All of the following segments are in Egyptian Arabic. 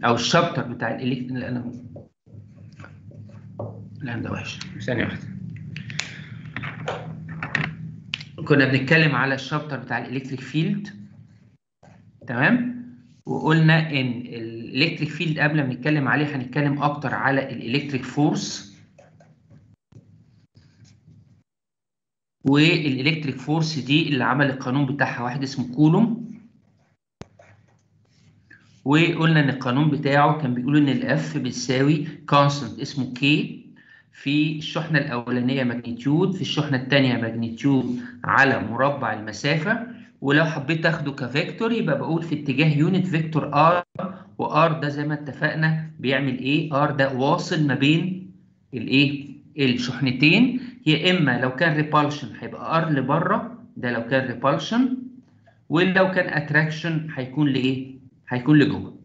او الشابتر بتاع الالكتريك انا لا ده وحش ثانيه واحده كنا بنتكلم على الشابتر بتاع الالكتريك فيلد تمام وقلنا ان الالكتريك فيلد قبل ما نتكلم عليه هنتكلم اكتر على الالكتريك فورس والالكتريك فورس دي اللي عمل القانون بتاعها واحد اسمه كولوم وقلنا ان القانون بتاعه كان بيقول ان الاف بتساوي كونستنت اسمه كي في الشحنه الاولانيه ماجنتيود في الشحنه الثانيه ماجنتيود على مربع المسافه ولو حبيت اخده كفيكتور يبقى بقول في اتجاه يونت فيكتور ار وار ده زي ما اتفقنا بيعمل ايه ار ده واصل ما بين الايه الشحنتين يا اما لو كان ريبالشن هيبقى ار لبره ده لو كان ريبالشن ولو كان اتراكشن هيكون لايه هيكون لجوه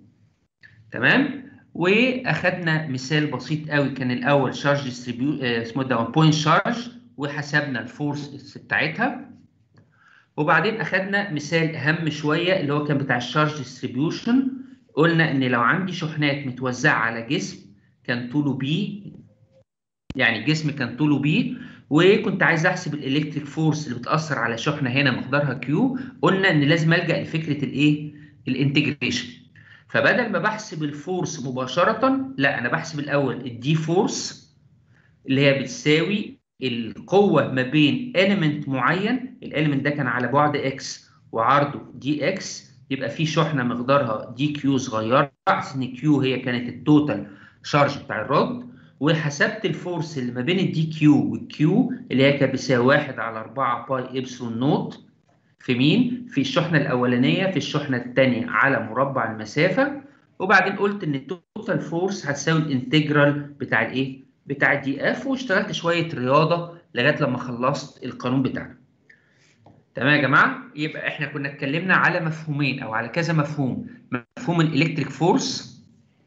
تمام واخدنا مثال بسيط قوي كان الاول شارج ديستريبيو اسمه ده بوينت شارج وحسبنا الفورس بتاعتها وبعدين اخدنا مثال اهم شويه اللي هو كان بتاع الشارج ديستريبيوشن قلنا ان لو عندي شحنات متوزعه على جسم كان طوله بي يعني جسم كان طوله بي وكنت عايز احسب الالكتريك فورس اللي بتاثر على شحنه هنا مقدارها كيو قلنا ان لازم الجا لفكره الايه الانتجريشن فبدل ما بحسب الفورس مباشره لا انا بحسب الاول الدي فورس اللي هي بتساوي القوه ما بين اليمنت معين الاليمنت ده كان على بعد اكس وعرضه دي اكس يبقى في شحنه مقدارها دي كيو صغيره ان كيو هي كانت التوتال شارج بتاع الرد وحسبت الفورس اللي ما بين الدي كيو والكيو اللي هي كانت بتساوي 1 على 4 باي ابسلون نوت في مين؟ في الشحنه الاولانيه في الشحنه الثانيه على مربع المسافه وبعدين قلت ان التوتال فورس هتساوي الانتجرال بتاع الايه؟ بتاع الدي اف واشتغلت شويه رياضه لغايه لما خلصت القانون بتاعنا. تمام يا جماعه؟ يبقى احنا كنا اتكلمنا على مفهومين او على كذا مفهوم، مفهوم الالكتريك فورس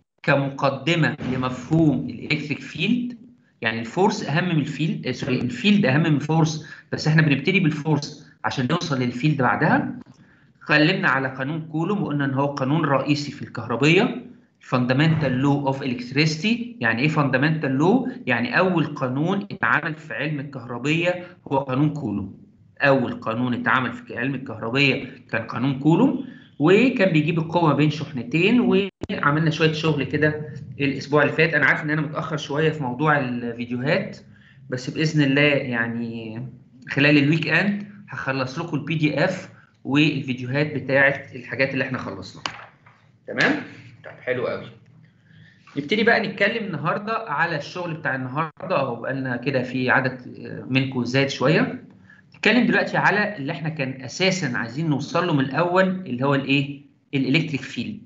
كمقدمه لمفهوم الالكتريك فيلد يعني الفورس اهم من الفيلد سوري الفيلد اهم من الفورس بس احنا بنبتدي بالفورس عشان نوصل للفيلد بعدها اتكلمنا على قانون كولوم وقلنا ان هو قانون رئيسي في الكهربيه فاندامنتال لو اوف الكتريستي يعني ايه فاندامنتال لو يعني اول قانون اتعمل في علم الكهربيه هو قانون كولوم اول قانون اتعمل في علم الكهربيه كان قانون كولوم وكان بيجيب القوه بين شحنتين وعملنا شويه شغل كده الاسبوع اللي فات انا عارف ان انا متاخر شويه في موضوع الفيديوهات بس باذن الله يعني خلال الويك اند هخلص لكم البي دي اف والفيديوهات بتاعه الحاجات اللي احنا خلصناها تمام طيب حلو قوي نبتدي بقى نتكلم النهارده على الشغل بتاع النهارده اهو بقالنا كده في عدد منكم زاد شويه نتكلم دلوقتي على اللي احنا كان اساسا عايزين نوصل له من الاول اللي هو الايه الالكتريك فيلد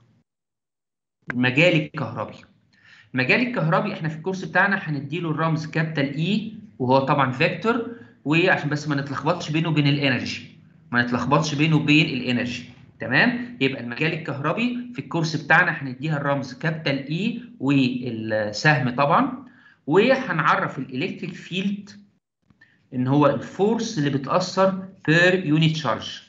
المجال الكهربي المجال الكهربي احنا في الكورس بتاعنا هنديله الرمز كابيتال اي وهو طبعا فيكتور وعشان بس ما نتلخبطش بينه وبين الانرجي ما نتلخبطش بينه وبين الانرجي تمام يبقى المجال الكهربي في الكورس بتاعنا هنديها الرمز كابيتال اي والسهم طبعا وهنعرف الالكتريك فيلد ان هو الفورس اللي بتاثر بير يونت شارج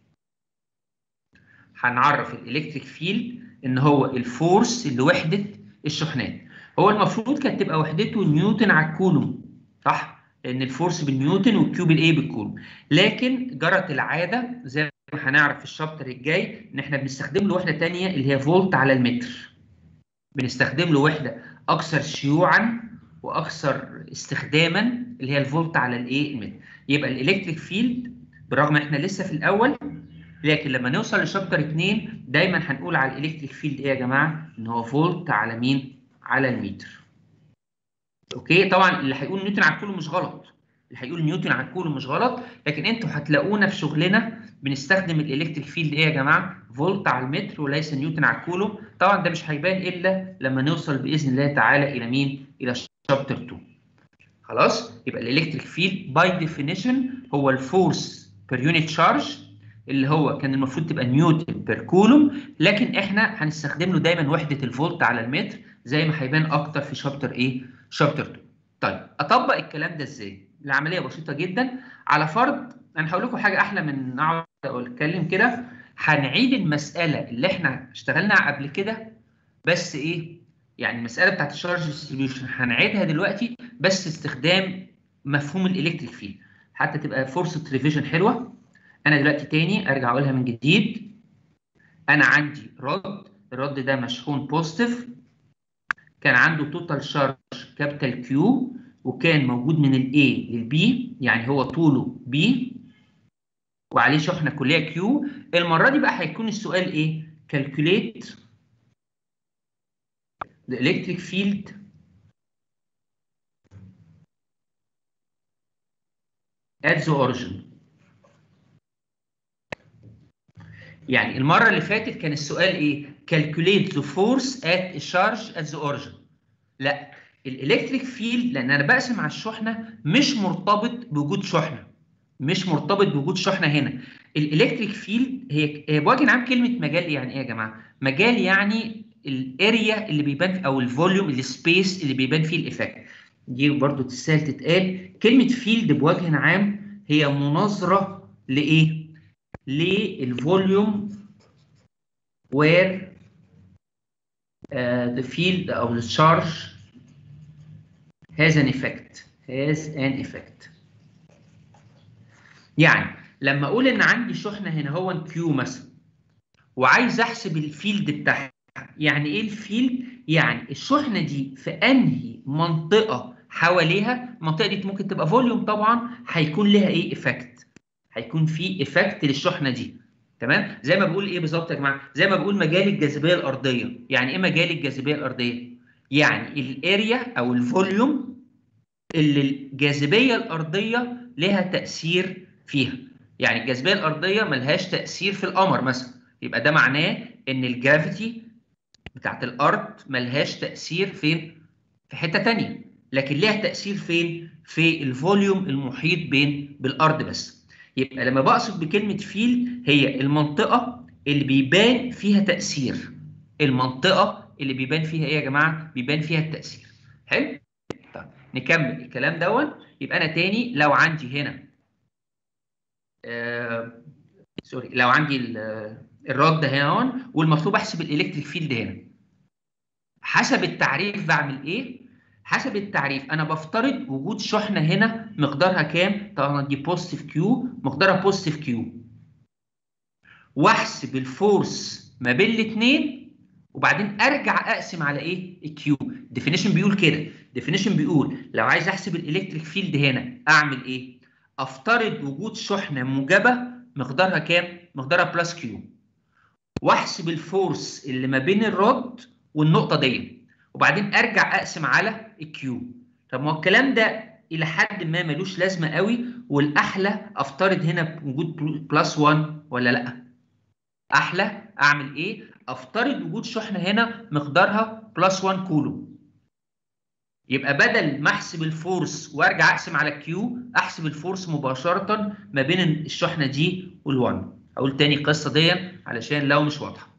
هنعرف الالكتريك فيلد ان هو الفورس لوحده الشحنات هو المفروض كانت تبقى وحدته نيوتن على الكولوم صح لان الفورس بالنيوتن والكيو بالايه بالكولوم لكن جرت العاده زي ما هنعرف في الشابتر الجاي ان احنا بنستخدم له وحده ثانيه اللي هي فولت على المتر بنستخدم له وحده اكثر شيوعا واكثر استخداما اللي هي الفولت على الايه المتر يبقى الالكتريك فيلد بالرغم احنا لسه في الاول لكن لما نوصل لشابتر 2 دايما هنقول على الالكتريك فيلد ايه يا جماعه ان هو فولت على مين على المتر اوكي طبعا اللي هيقول نيوتن على الكولوم مش غلط اللي هيقول نيوتن على الكولوم مش غلط لكن انتوا هتلاقونا في شغلنا بنستخدم الالكتريك فيلد ايه يا جماعه فولت على المتر وليس نيوتن على الكولوم طبعا ده مش هيبان الا لما نوصل باذن الله تعالى الى مين الى شابتر 2 خلاص يبقى الالكتريك فيلد باي ديفينيشن هو الفورس بير يونت شارج اللي هو كان المفروض تبقى نيوتن بير كولوم لكن احنا هنستخدم له دايما وحده الفولت على المتر زي ما هيبان اكتر في شابتر ايه شابتر 2 طيب اطبق الكلام ده ازاي العمليه بسيطه جدا على فرض انا هقول لكم حاجه احلى من اقعد اتكلم كده هنعيد المساله اللي احنا اشتغلنا قبل كده بس ايه يعني المساله بتاعت الشارج ديستريبيوشن هنعيدها دلوقتي بس استخدام مفهوم الالكتريك فيلد حتى تبقى فرصه ريفيجن حلوه انا دلوقتي تاني ارجع اقولها من جديد انا عندي رد الرد ده مشحون بوزيتيف كان عنده توتال شارج كابيتال كيو وكان موجود من الاي للبي يعني هو طوله بي وعليه شحنه كليه كيو المره دي بقى هيكون السؤال ايه calculate the electric field at the origin يعني المرة اللي فاتت كان السؤال ايه؟ calculate the force at a charge at the origin. لا الالكتريك فيلد لان انا بقسم على الشحنة مش مرتبط بوجود شحنة. مش مرتبط بوجود شحنة هنا. الالكتريك فيلد هي هي بوجه عام كلمة مجال يعني ايه يا جماعة؟ مجال يعني الاريا اللي بيبان او الفوليوم السبيس اللي بيبان فيه الايفكت. دي برضو تسهل تتقال كلمة فيلد بوجه عام هي مناظرة لايه؟ للفوليوم where uh, the field or the charge has an effect has an effect يعني لما اقول ان عندي شحنه هنا هو كيو مثلا وعايز احسب الفيلد بتاعها يعني ايه الفيلد يعني الشحنه دي في انهي منطقه حواليها المنطقه دي ممكن تبقى فوليوم طبعا هيكون لها ايه افكت هيكون في افكت للشحنه دي تمام زي ما بقول ايه بالظبط يا جماعه زي ما بقول مجال الجاذبيه الارضيه يعني ايه مجال الجاذبيه الارضيه يعني الاريا او الفوليوم اللي الجاذبيه الارضيه لها تاثير فيها يعني الجاذبيه الارضيه ملهاش تاثير في القمر مثلا يبقى ده معناه ان الجرافيتي بتاعت الارض ملهاش تاثير فين في حته ثانيه لكن ليها تاثير فين في الفوليوم المحيط بين بالارض بس يبقى لما بقصد بكلمة فيل هي المنطقة اللي بيبان فيها تأثير المنطقة اللي بيبان فيها ايه يا جماعة؟ بيبان فيها التأثير حلو؟ طيب نكمل الكلام دون يبقى أنا تاني لو عندي هنا آه سوري لو عندي الرد هنا هون والمطلوب أحسب الإلكتريك فيلد هنا حسب التعريف بعمل إيه؟ حسب التعريف انا بفترض وجود شحنه هنا مقدارها كام؟ طبعا دي بوزيتيف كيو مقدارها بوزيتيف كيو. واحسب الفورس ما بين الاثنين وبعدين ارجع اقسم على ايه؟ الكيو. الديفينيشن بيقول كده، الديفينيشن بيقول لو عايز احسب الالكتريك فيلد هنا اعمل ايه؟ افترض وجود شحنه موجبه مقدارها كام؟ مقدارها بلس كيو. واحسب الفورس اللي ما بين الرد والنقطه دي. وبعدين ارجع اقسم على الكيو طب ما هو الكلام ده الى حد ما ملوش لازمه قوي والاحلى افترض هنا وجود بلس 1 ولا لا احلى اعمل ايه افترض وجود شحنه هنا مقدارها بلس 1 كولوم يبقى بدل ما احسب الفورس وارجع اقسم على الكيو احسب الفورس مباشره ما بين الشحنه دي وال1 اقول تاني القصه دي علشان لو مش واضحه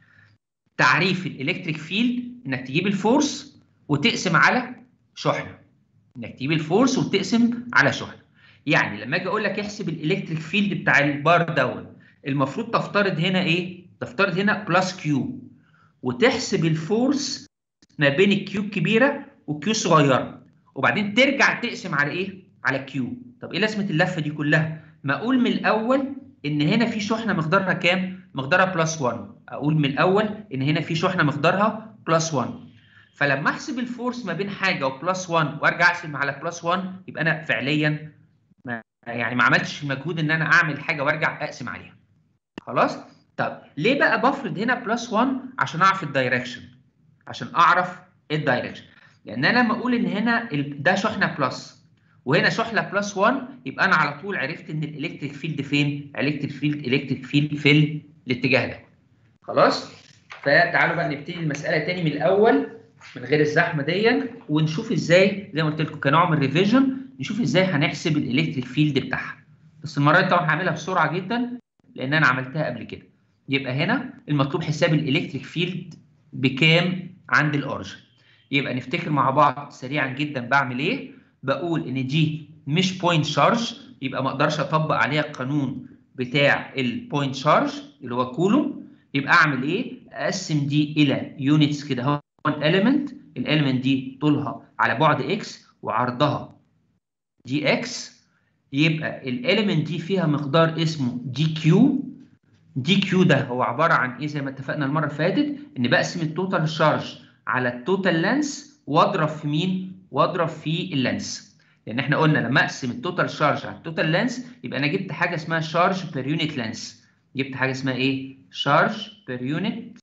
تعريف الالكتريك فيلد انك تجيب الفورس وتقسم على شحنه انك تجيب الفورس وتقسم على شحنه يعني لما اجي اقول لك احسب الالكتريك فيلد بتاع البار دون المفروض تفترض هنا ايه تفترض هنا بلس كيو وتحسب الفورس ما بين الكيو الكبيره والكيو الصغيره وبعدين ترجع تقسم على ايه على كيو طب ايه لازمه اللفه دي كلها ما اقول من الاول ان هنا في شحنه مقدارها كام مقدارها بلس 1 اقول من الاول ان هنا في شحنه مقدارها بلس 1 فلما احسب الفورس ما بين حاجه وبلس 1 وارجع اقسم على بلس 1 يبقى انا فعليا ما يعني ما عملتش مجهود ان انا اعمل حاجه وارجع اقسم عليها خلاص طب ليه بقى بفرض هنا بلس 1 عشان اعرف الدايركشن عشان اعرف الدايركشن لان انا لما اقول ان هنا ده شحنه بلس وهنا شحنه بلس 1 يبقى انا على طول عرفت ان الالكتريك فيلد فين الكتريك فيلد الكتريك فيلد في الاتجاه ده خلاص فتعالوا بقى نبتدي المساله تاني من الاول من غير الزحمه دي ونشوف ازاي زي ما قلت لكم كنوع من الريفيجن نشوف ازاي هنحسب الالكتريك فيلد بتاعها بس المره دي طبعا هعملها بسرعه جدا لان انا عملتها قبل كده يبقى هنا المطلوب حساب الالكتريك فيلد بكام عند الاورجن يبقى نفتكر مع بعض سريعا جدا بعمل ايه بقول ان دي مش بوينت شارج يبقى ما اقدرش اطبق عليها القانون بتاع البوينت شارج اللي هو كولوم يبقى اعمل ايه اقسم دي الى يونتس كده هو element الاليمنت دي طولها على بعد اكس وعرضها دي اكس يبقى الاليمنت دي فيها مقدار اسمه دي كيو دي كيو ده هو عباره عن ايه زي ما اتفقنا المره اللي فاتت ان بقسم التوتال شارج على التوتال لانس واضرب في مين واضرب في اللانس لان احنا قلنا لما اقسم التوتال شارج على التوتال لانس يبقى انا جبت حاجه اسمها شارج بير يونت لانس جبت حاجه اسمها ايه شارج بير يونت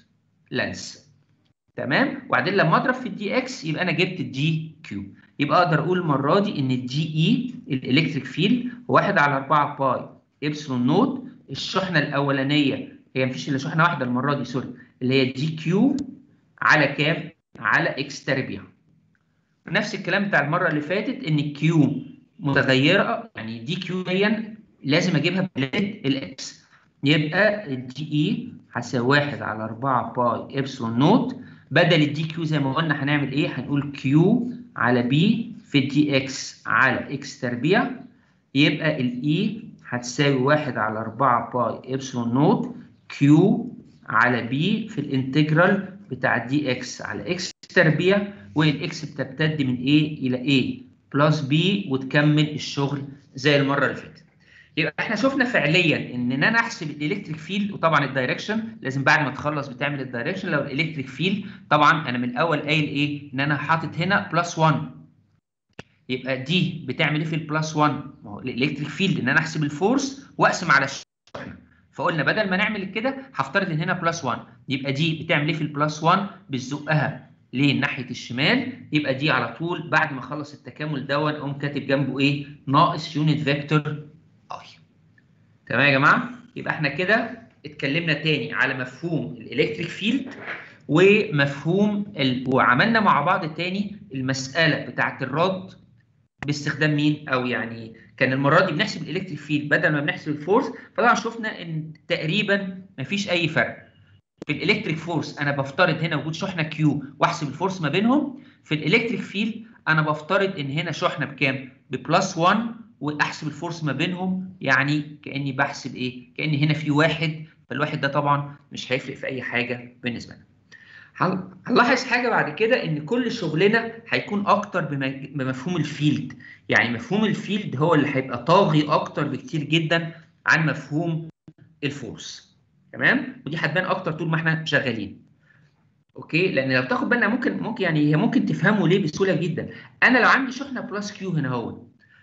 لانس تمام وبعدين لما اضرب في الدي اكس يبقى انا جبت الدي كيو يبقى اقدر اقول المره دي ان الدي اي الالكتريك فيلد 1 على 4 باي ابسلون نوت الشحنه الاولانيه هي مفيش الا شحنه واحده المره دي سوري اللي هي دي كيو على كام؟ على اكس تربيع. نفس الكلام بتاع المره اللي فاتت ان الكيو متغيره يعني دي كيو دي لازم اجيبها بلاد الاكس يبقى الدي اي هتساوي 1 على 4 باي ابسلون نوت بدل الدي كيو زي ما قلنا هنعمل ايه؟ هنقول كيو على بي في الدي اكس على اكس تربيع يبقى الاي هتساوي 1 على 4 باي ابسلون نوت كيو على بي في الانتجرال بتاع دي اكس على اكس تربيع والاكس بتمتد من A الى A بلس B وتكمل الشغل زي المره اللي فاتت. يبقى احنا شفنا فعليا ان انا احسب الالكتريك فيلد وطبعا الدايركشن لازم بعد ما تخلص بتعمل الدايركشن لو الالكتريك فيلد طبعا انا من الاول قايل ايه ان انا حاطط هنا بلس 1 يبقى دي بتعمل ايه في البلس 1 ما هو الالكتريك فيلد ان انا احسب الفورس واقسم على الشحنه فقلنا بدل ما نعمل كده هفترض ان هنا بلس 1 يبقى دي بتعمل ايه في البلس 1 بتزقها ليه ناحيه الشمال يبقى دي على طول بعد ما اخلص التكامل دون اقوم كاتب جنبه ايه ناقص يونت فيكتور اي تمام يا جماعه يبقى احنا كده اتكلمنا تاني على مفهوم الالكتريك فيلد ومفهوم ال... وعملنا مع بعض تاني المساله بتاعه الرد باستخدام مين او يعني كان المره دي بنحسب الالكتريك فيلد بدل ما بنحسب الفورس فطبعا شفنا ان تقريبا مفيش اي فرق في الالكتريك فورس انا بفترض هنا وجود شحنه كيو واحسب الفورس ما بينهم في الالكتريك فيلد انا بفترض ان هنا شحنه بكام ببلس 1 واحسب الفورس ما بينهم يعني كاني بحسب ايه كان هنا في واحد فالواحد ده طبعا مش هيفرق في اي حاجه بالنسبه لنا هنلاحظ حاجه بعد كده ان كل شغلنا هيكون اكتر بمفهوم الفيلد يعني مفهوم الفيلد هو اللي هيبقى طاغي اكتر بكتير جدا عن مفهوم الفورس تمام ودي هتبان اكتر طول ما احنا شغالين اوكي لان لو تاخد بالنا ممكن ممكن يعني هي ممكن تفهموا ليه بسهوله جدا انا لو عندي شحنه بلس كيو هنا اهو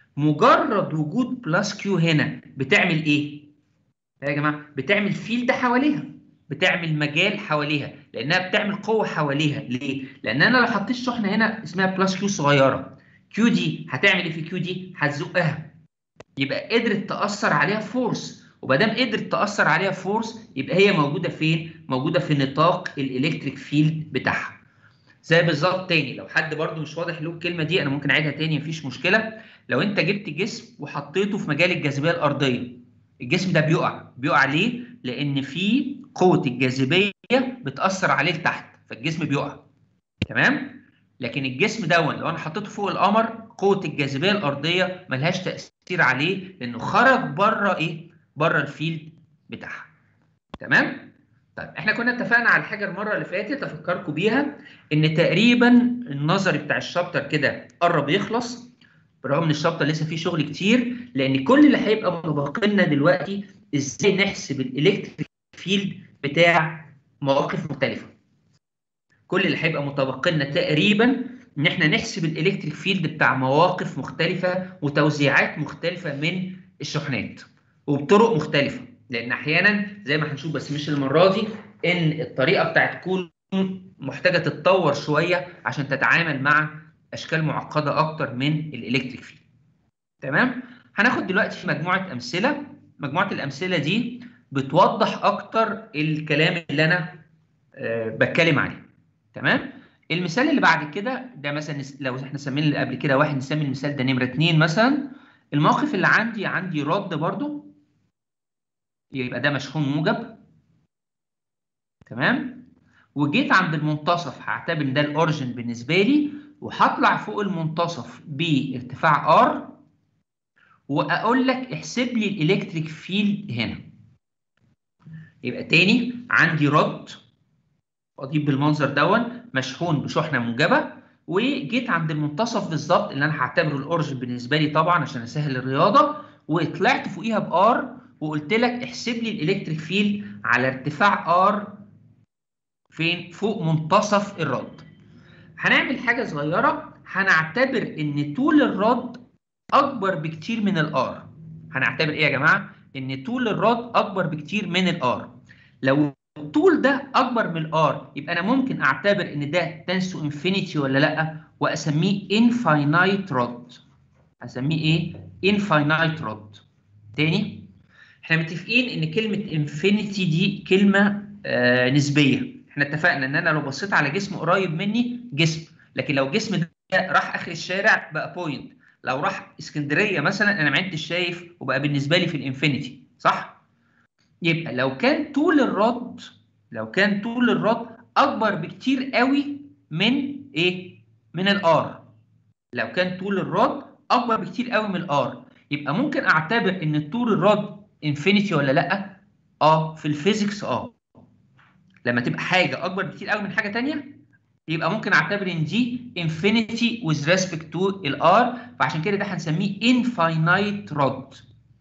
مجرد وجود بلس كيو هنا بتعمل ايه يا جماعه بتعمل فيلد حواليها بتعمل مجال حواليها لانها بتعمل قوه حواليها ليه لان انا لو حطيت شحنه هنا اسمها بلس كيو صغيره كيو دي هتعمل ايه في كيو دي هتزقها يبقى قدرت تاثر عليها فورس وما دام قدرت تاثر عليها فورس يبقى هي موجوده فين موجوده في نطاق الالكتريك فيلد بتاعها زي بالظبط تاني لو حد برده مش واضح له الكلمه دي انا ممكن اعيدها تاني مفيش مشكله لو انت جبت جسم وحطيته في مجال الجاذبيه الارضيه الجسم ده بيقع بيقع ليه لان في قوه الجاذبيه بتاثر عليه لتحت فالجسم بيقع تمام لكن الجسم دون لو انا حطيته فوق القمر قوه الجاذبيه الارضيه ملهاش تاثير عليه لانه خرج بره ايه بره الفيلد بتاعها تمام طيب احنا كنا اتفقنا على حاجه المره اللي فاتت افكركم بيها ان تقريبا النظري بتاع الشابتر كده قرب يخلص برغم ان الشابتر لسه فيه شغل كتير لان كل اللي هيبقى متبقي لنا دلوقتي ازاي نحسب الالكتريك فيلد بتاع مواقف مختلفه كل اللي هيبقى متبقي لنا تقريبا ان احنا نحسب الالكتريك فيلد بتاع مواقف مختلفه وتوزيعات مختلفه من الشحنات وبطرق مختلفه لان احيانا زي ما هنشوف بس مش المره دي ان الطريقه بتاعت تكون محتاجه تتطور شويه عشان تتعامل مع اشكال معقده اكتر من الالكتريك فيلد تمام هناخد دلوقتي مجموعه امثله مجموعه الامثله دي بتوضح اكتر الكلام اللي انا أه بتكلم عليه تمام المثال اللي بعد كده ده مثلا لو احنا سمينا قبل كده واحد نسمي المثال ده نمره اتنين مثلا الموقف اللي عندي عندي رد برضو يبقى ده مشحون موجب تمام وجيت عند المنتصف هعتبر ان ده الاوريجن بالنسبه لي وهطلع فوق المنتصف بارتفاع ار واقول لك احسب لي الالكتريك فيلد هنا يبقى تاني عندي رد قضيب بالمنظر دون مشحون بشحنه موجبه وجيت عند المنتصف بالظبط اللي انا هعتبره الاورجن بالنسبه لي طبعا عشان اسهل الرياضه وطلعت فوقيها بار وقلت لك احسب لي الالكتريك فيلد على ارتفاع ار فين فوق منتصف الرد هنعمل حاجه صغيره هنعتبر ان طول الرد اكبر بكتير من الار هنعتبر ايه يا جماعه ان طول الرد اكبر بكتير من الار لو الطول ده اكبر من الار يبقى انا ممكن اعتبر ان ده تنسو انفينيتي ولا لا واسميه انفاينايت رود اسميه ايه انفاينايت رود تاني احنا متفقين ان كلمه انفينيتي دي كلمه آه نسبيه احنا اتفقنا ان انا لو بصيت على جسم قريب مني جسم لكن لو جسم ده راح اخر الشارع بقى بوينت لو راح اسكندريه مثلا انا ما عدتش شايف وبقى بالنسبه لي في الانفينيتي صح يبقى لو كان طول الرد لو كان طول الرد اكبر بكتير قوي من ايه من الار لو كان طول الرد اكبر بكتير قوي من الار يبقى ممكن اعتبر ان طول الرد انفينيتي ولا لا اه في الفيزيكس اه لما تبقى حاجه اكبر بكتير قوي من حاجه ثانيه يبقى ممكن اعتبر ان دي انفينيتي with respect to الار فعشان كده ده هنسميه infinite rod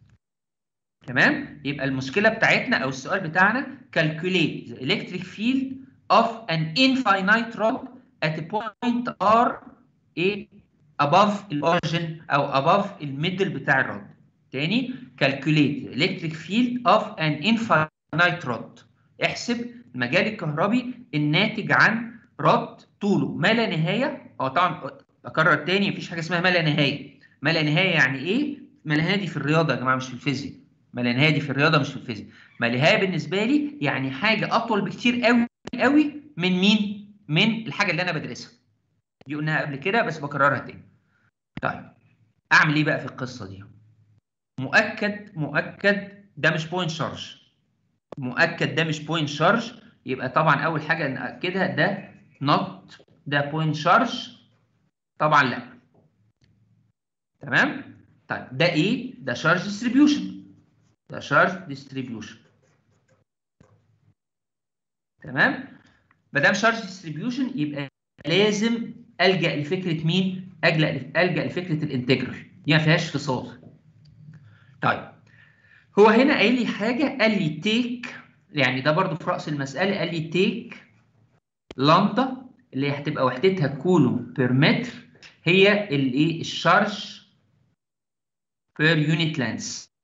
تمام يبقى المشكله بتاعتنا او السؤال بتاعنا calculate the electric field of an infinite rod at a point r a above الاوريجن او above الميدل بتاع الرد تاني calculate the electric field of an infinite rod احسب المجال الكهربي الناتج عن رد طوله ما لا نهايه هو طبعا اكرر تاني مفيش حاجه اسمها ما لا نهايه ما لا نهايه يعني ايه ما لا نهايه دي في الرياضه يا جماعه مش في الفيزياء ما لا نهايه دي في الرياضه مش في الفيزياء ما لا نهايه بالنسبه لي يعني حاجه اطول بكتير قوي قوي من مين من الحاجه اللي انا بدرسها دي قلناها قبل كده بس بكررها تاني طيب اعمل ايه بقى في القصه دي مؤكد مؤكد ده مش بوينت شارج مؤكد ده مش بوينت شارج يبقى طبعا اول حاجه ناكدها ده not ده بوينت شارج طبعا لا تمام طيب ده ايه ده شارج ديستريبيوشن ده شارج ديستريبيوشن تمام ما دام شارج ديستريبيوشن يبقى لازم الجا لفكره مين الجا الجا لفكره الانتجرال دي ما فيهاش فصال طيب هو هنا قايل لي حاجه قال لي تيك يعني ده برضو في راس المساله قال لي تيك لامدا اللي هتبقى وحدتها كولوم بير متر هي الايه الشارج بير يونت لانس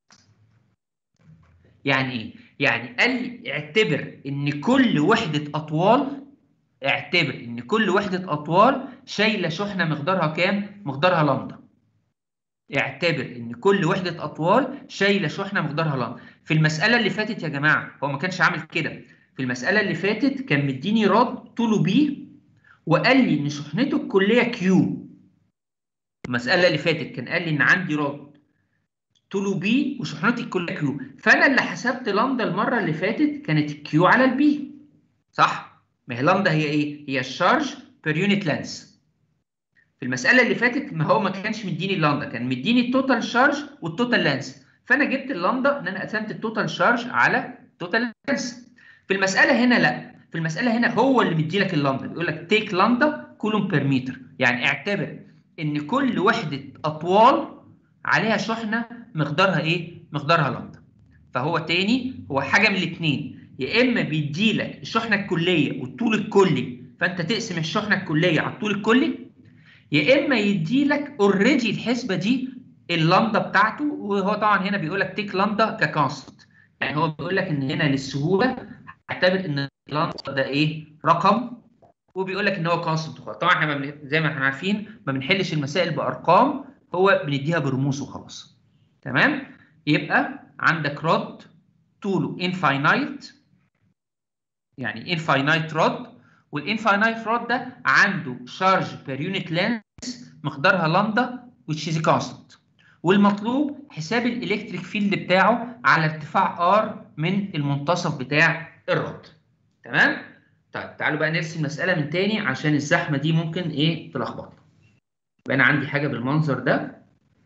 يعني ايه يعني قال لي اعتبر ان كل وحده اطوال اعتبر ان كل وحده اطوال شايله شحنه مقدارها كام مقدارها لامدا اعتبر ان كل وحده اطوال شايله شحنه مقدارها لامدا في المساله اللي فاتت يا جماعه هو ما كانش عامل كده في المساله اللي فاتت كان مديني راد طوله بي وقال لي ان شحنته الكليه كيو المساله اللي فاتت كان قال لي ان عندي راد طوله بي وشحنتي الكليه كيو فانا اللي حسبت لامدا المره اللي فاتت كانت كيو على البي صح ما هي لامدا هي ايه هي الشارج بير يونت لانس في المساله اللي فاتت ما هو ما كانش مديني اللامدا كان مديني التوتال شارج والتوتال لانس فانا جبت اللامدا ان انا قسمت التوتال شارج على التوتال لانس في المساله هنا لا في المساله هنا هو اللي مدي لك اللامدا بيقول لك تيك لامدا كولوم بير متر يعني اعتبر ان كل وحده اطوال عليها شحنه مقدارها ايه مقدارها لامدا فهو تاني هو حاجه من الاثنين يا اما بيدي لك الشحنه الكليه والطول الكلي فانت تقسم الشحنه الكليه على الطول الكلي يا اما يدي لك اوريدي الحسبه دي اللامدا بتاعته وهو طبعا هنا بيقول لك تيك لامدا ككونست يعني هو بيقول لك ان هنا للسهوله اعتبر ان اللامدا ده ايه رقم وبيقول لك ان هو كونستنت طبعا احنا زي ما احنا عارفين ما بنحلش المسائل بارقام هو بنديها برموز وخلاص تمام يبقى عندك رد طوله انفاينايت يعني انفاينايت رد والانفاينايت رد ده عنده شارج بير يونت لينس مقدارها لامدا which is constant والمطلوب حساب الالكتريك فيلد بتاعه على ارتفاع ار من المنتصف بتاع الرد تمام طيب تعالوا بقى نرسم المساله من تاني عشان الزحمه دي ممكن ايه تلخبطنا يبقى انا عندي حاجه بالمنظر ده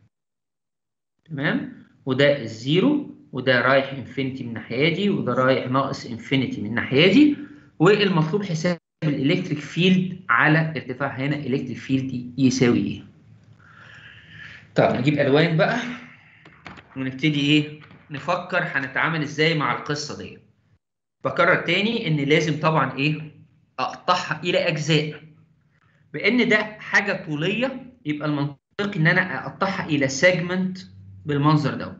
تمام وده الزيرو وده رايح انفينيتي من الناحيه دي وده رايح ناقص انفينيتي من الناحيه دي والمطلوب حساب الالكتريك فيلد على ارتفاع هنا الالكتريك فيلد يساوي ايه طب نجيب الوان بقى ونبتدي ايه نفكر هنتعامل ازاي مع القصه دي بكرر تاني ان لازم طبعا ايه اقطعها الى اجزاء بان ده حاجه طوليه يبقى المنطقي ان انا اقطعها الى سيجمنت بالمنظر ده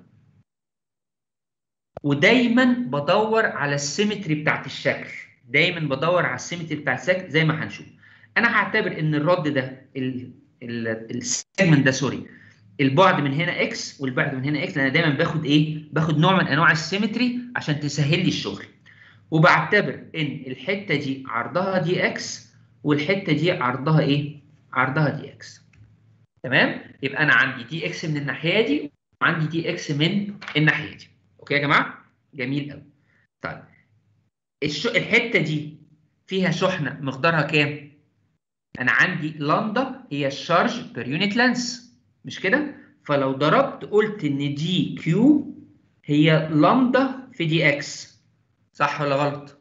ودايما بدور على السيمتري بتاعت الشكل دايما بدور على السيمتري بتاع الشكل زي ما هنشوف انا هعتبر ان الرد ده السيجمنت ده سوري البعد من هنا اكس والبعد من هنا اكس لان دايما باخد ايه باخد نوع من انواع السيمتري عشان تسهل لي الشغل وبعتبر ان الحته دي عرضها دي اكس والحته دي عرضها ايه عرضها دي اكس تمام يبقى انا عندي دي اكس من الناحيه دي وعندي دي اكس من الناحيه دي اوكي يا جماعه جميل قوي طيب الش... الحته دي فيها شحنه مقدارها كام انا عندي لامدا هي الشارج بير يونت لانس مش كده فلو ضربت قلت ان دي كيو هي لامدا في دي اكس صح ولا غلط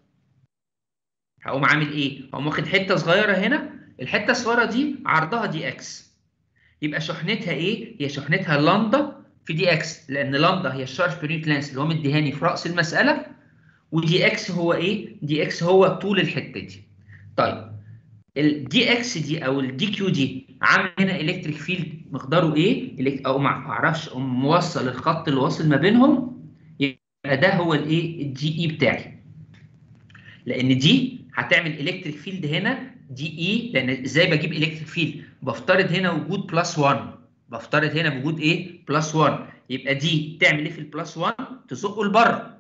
هقوم عامل ايه هقوم واخد حته صغيره هنا الحته الصغيره دي عرضها دي اكس يبقى شحنتها ايه هي شحنتها لامدا في دي اكس لان لامدا هي الشارج بير يونت لانس اللي هو مديهاني في راس المساله ودي اكس هو ايه دي اكس هو طول الحته دي طيب الدي اكس دي او الدي كيو دي عامل هنا الكتريك فيلد مقداره ايه او ما اعرفش موصل الخط اللي واصل ما بينهم يبقى ده هو الايه الدي اي بتاعي لان دي هتعمل الكتريك فيلد هنا دي اي لان ازاي بجيب الكتريك فيلد بفترض هنا وجود بلس 1 بفترض هنا وجود ايه بلس 1 يبقى دي تعمل ايه في البلس 1 تزقه لبره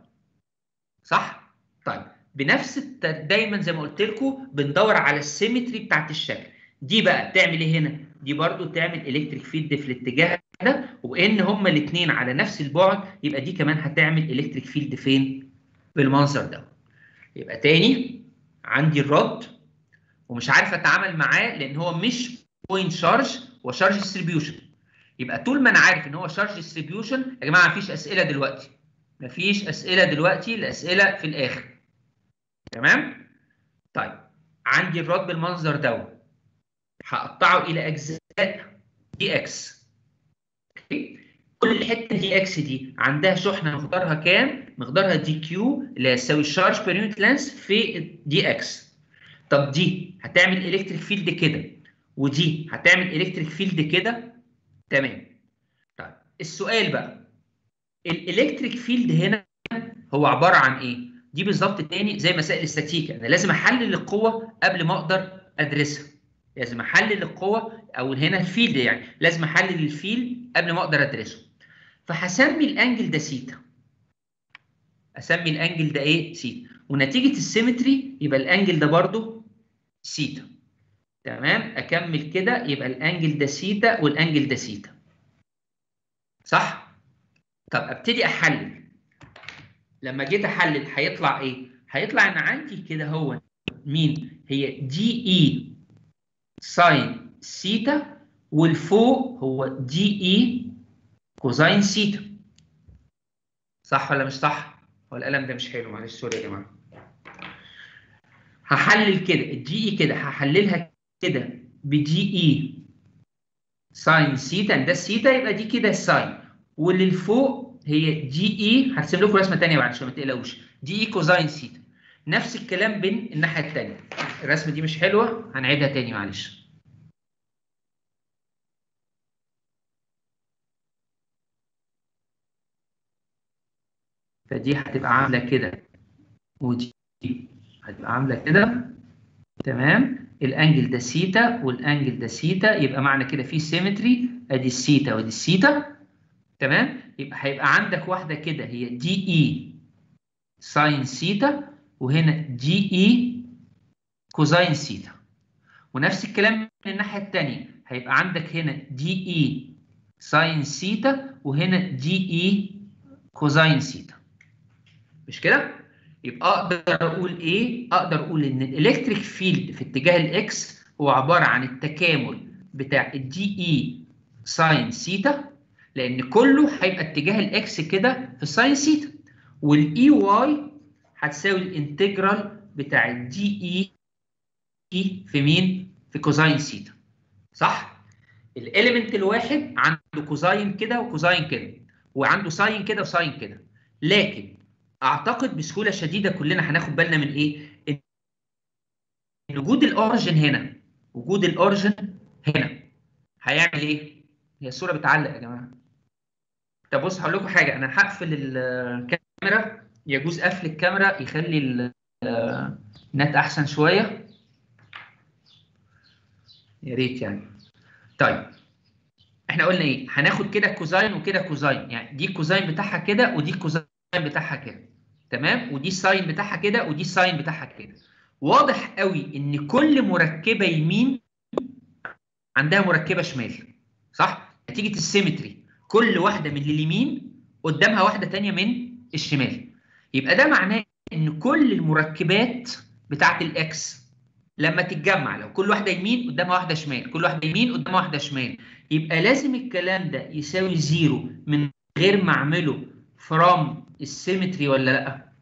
صح طيب بنفس الت... دايما زي ما قلت لكم بندور على السيمتري بتاعت الشكل دي بقى تعمل ايه هنا دي برضو تعمل الكتريك فيلد في الاتجاه ده وان هما الاثنين على نفس البعد يبقى دي كمان هتعمل الكتريك فيلد فين بالمنظر ده يبقى تاني عندي الرد ومش عارف اتعامل معاه لان هو مش بوينت شارج هو شارج ديستريبيوشن يبقى طول ما انا عارف ان هو شارج ديستريبيوشن يا جماعه مفيش اسئله دلوقتي مفيش اسئله دلوقتي الاسئله في الاخر تمام طيب عندي الرد بالمنظر ده هقطعه الى اجزاء دي اكس اوكي كل الحته دي اكس دي عندها شحنه مقدارها كام مقدارها دي كيو اللي هيساوي الشارج بير يونت لانس في دي اكس طب دي هتعمل الكتريك فيلد كده ودي هتعمل الكتريك فيلد كده تمام طيب السؤال بقى الالكتريك فيلد هنا هو عباره عن ايه دي بالظبط تاني زي مسائل الاستاتيكا انا لازم احلل القوه قبل ما اقدر ادرسها لازم احلل القوه او هنا الفيلد يعني لازم احلل الفيلد قبل ما اقدر ادرسه فهسمي الانجل ده سيتا اسمي الانجل ده ايه سيتا ونتيجه السيمتري يبقى الانجل ده برضو سيتا تمام اكمل كده يبقى الانجل ده سيتا والانجل ده سيتا صح طب ابتدي احلل لما جيت احلل هيطلع ايه هيطلع ان عندي كده هو مين هي دي اي ساين سيتا والفوق هو دي اي كوزاين سيتا صح ولا مش صح هو القلم ده مش حلو معلش سوري يا جماعه هحلل كده الدي اي كده هحللها كده بدي اي ساين سيتا ده السيتا يبقى دي كده الساين واللي فوق هي دي اي هرسم لكم رسمه ثانيه بعد شويه ما تقلقوش دي اي كوزاين سيتا نفس الكلام بين الناحيه الثانيه الرسمه دي مش حلوه هنعيدها تاني معلش فدي هتبقى عامله كده ودي هتبقى عامله كده تمام الانجل ده سيتا والانجل ده سيتا يبقى معنى كده في سيمتري ادي السيتا ودي السيتا تمام يبقى هيبقى عندك واحده كده هي دي اي ساين سيتا وهنا دي اي كوزاين سيتا ونفس الكلام من الناحيه الثانيه هيبقى عندك هنا دي اي ساين سيتا وهنا دي اي كوزاين سيتا مش كده يبقى اقدر اقول ايه اقدر اقول ان الالكتريك فيلد في اتجاه الاكس هو عباره عن التكامل بتاع الدي اي ساين سيتا لان كله هيبقى اتجاه الاكس كده في ساين سيتا والاي واي هتساوي الانتجرال بتاع الدي اي في مين؟ في كوزاين سيتا صح؟ الاليمنت الواحد عنده كوزاين كده وكوزاين كده وعنده ساين كده وساين كده لكن اعتقد بسهوله شديده كلنا هناخد بالنا من ايه؟ ان وجود الاوريجن هنا وجود الاوريجن هنا هيعمل ايه؟ هي الصوره بتعلق يا جماعه طب بص هقول لكم حاجه انا هقفل الكاميرا يجوز قفل الكاميرا يخلي النت احسن شويه يا ريت يعني طيب احنا قلنا ايه هناخد كده كوزاين وكده كوزاين يعني دي الكوزاين بتاعها كده ودي الكوزاين بتاعها كده تمام ودي الساين بتاعها كده ودي الساين بتاعها كده واضح قوي ان كل مركبه يمين عندها مركبه شمال صح نتيجه السيمتري كل واحده من اليمين قدامها واحده ثانيه من الشمال يبقى ده معناه ان كل المركبات بتاعت الاكس لما تتجمع لو كل واحده يمين قدامها واحده شمال كل واحده يمين قدامها واحده شمال يبقى لازم الكلام ده يساوي زيرو من غير ما اعمله فروم السيمتري ولا لا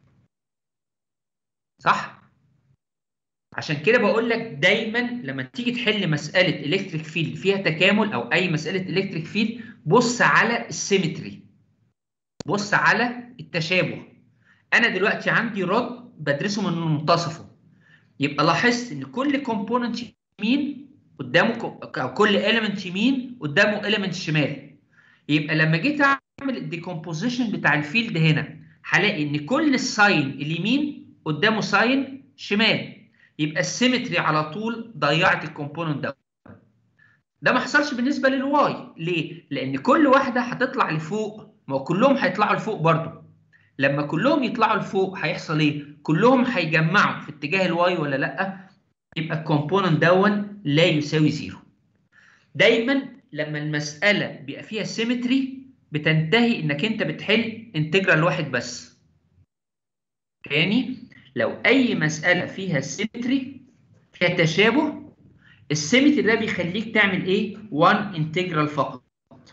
صح عشان كده بقول لك دايما لما تيجي تحل مساله الكتريك فيلد فيها تكامل او اي مساله الكتريك فيلد بص على السيمتري بص على التشابه انا دلوقتي عندي رد بدرسه من منتصفه يبقى لاحظت ان كل كومبوننت يمين قدامه او كل اليمنت يمين قدامه اليمنت شمال يبقى لما جيت اعمل الديكومبوزيشن بتاع الفيلد هنا هلاقي ان كل الساين اليمين قدامه ساين شمال يبقى السيمتري على طول ضيعت الكومبوننت ده ده ما حصلش بالنسبه للواي ليه لان كل واحده هتطلع لفوق ما هو كلهم هيطلعوا لفوق برضه لما كلهم يطلعوا لفوق هيحصل ايه كلهم هيجمعوا في اتجاه الواي ولا لا يبقى الكومبوننت دون لا يساوي زيرو دايما لما المساله بيبقى فيها سيمتري بتنتهي انك انت بتحل انتجرال واحد بس تاني لو اي مساله فيها سيمتري فيها تشابه السيمتري ده بيخليك تعمل ايه وان انتجرال فقط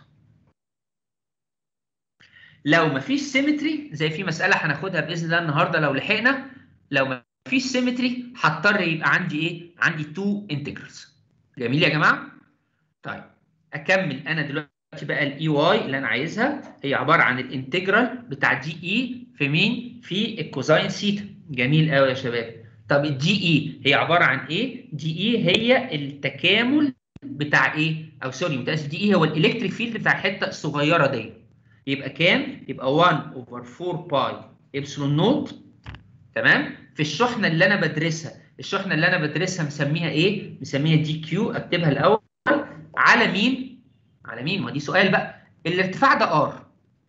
لو مفيش سيمتري زي في مساله هناخدها باذن الله النهارده لو لحقنا لو مفيش سيمتري هضطر يبقى عندي ايه عندي تو انتجرالز جميل يا جماعه طيب اكمل انا دلوقتي بقى الاي واي اللي انا عايزها هي عباره عن الانتجرال بتاع دي اي في مين في الكوزاين سيتا جميل قوي يا شباب طب الدي اي هي عباره عن ايه دي اي هي التكامل بتاع ايه او سوري متاسف دي اي هو الالكتريك فيلد بتاع الحته الصغيره دي يبقى كام يبقى 1 اوفر 4 باي ابسلون نوت تمام في الشحنه اللي انا بدرسها الشحنه اللي انا بدرسها مسميها ايه مسميها دي كيو اكتبها الاول على مين على مين ما دي سؤال بقى الارتفاع ده ار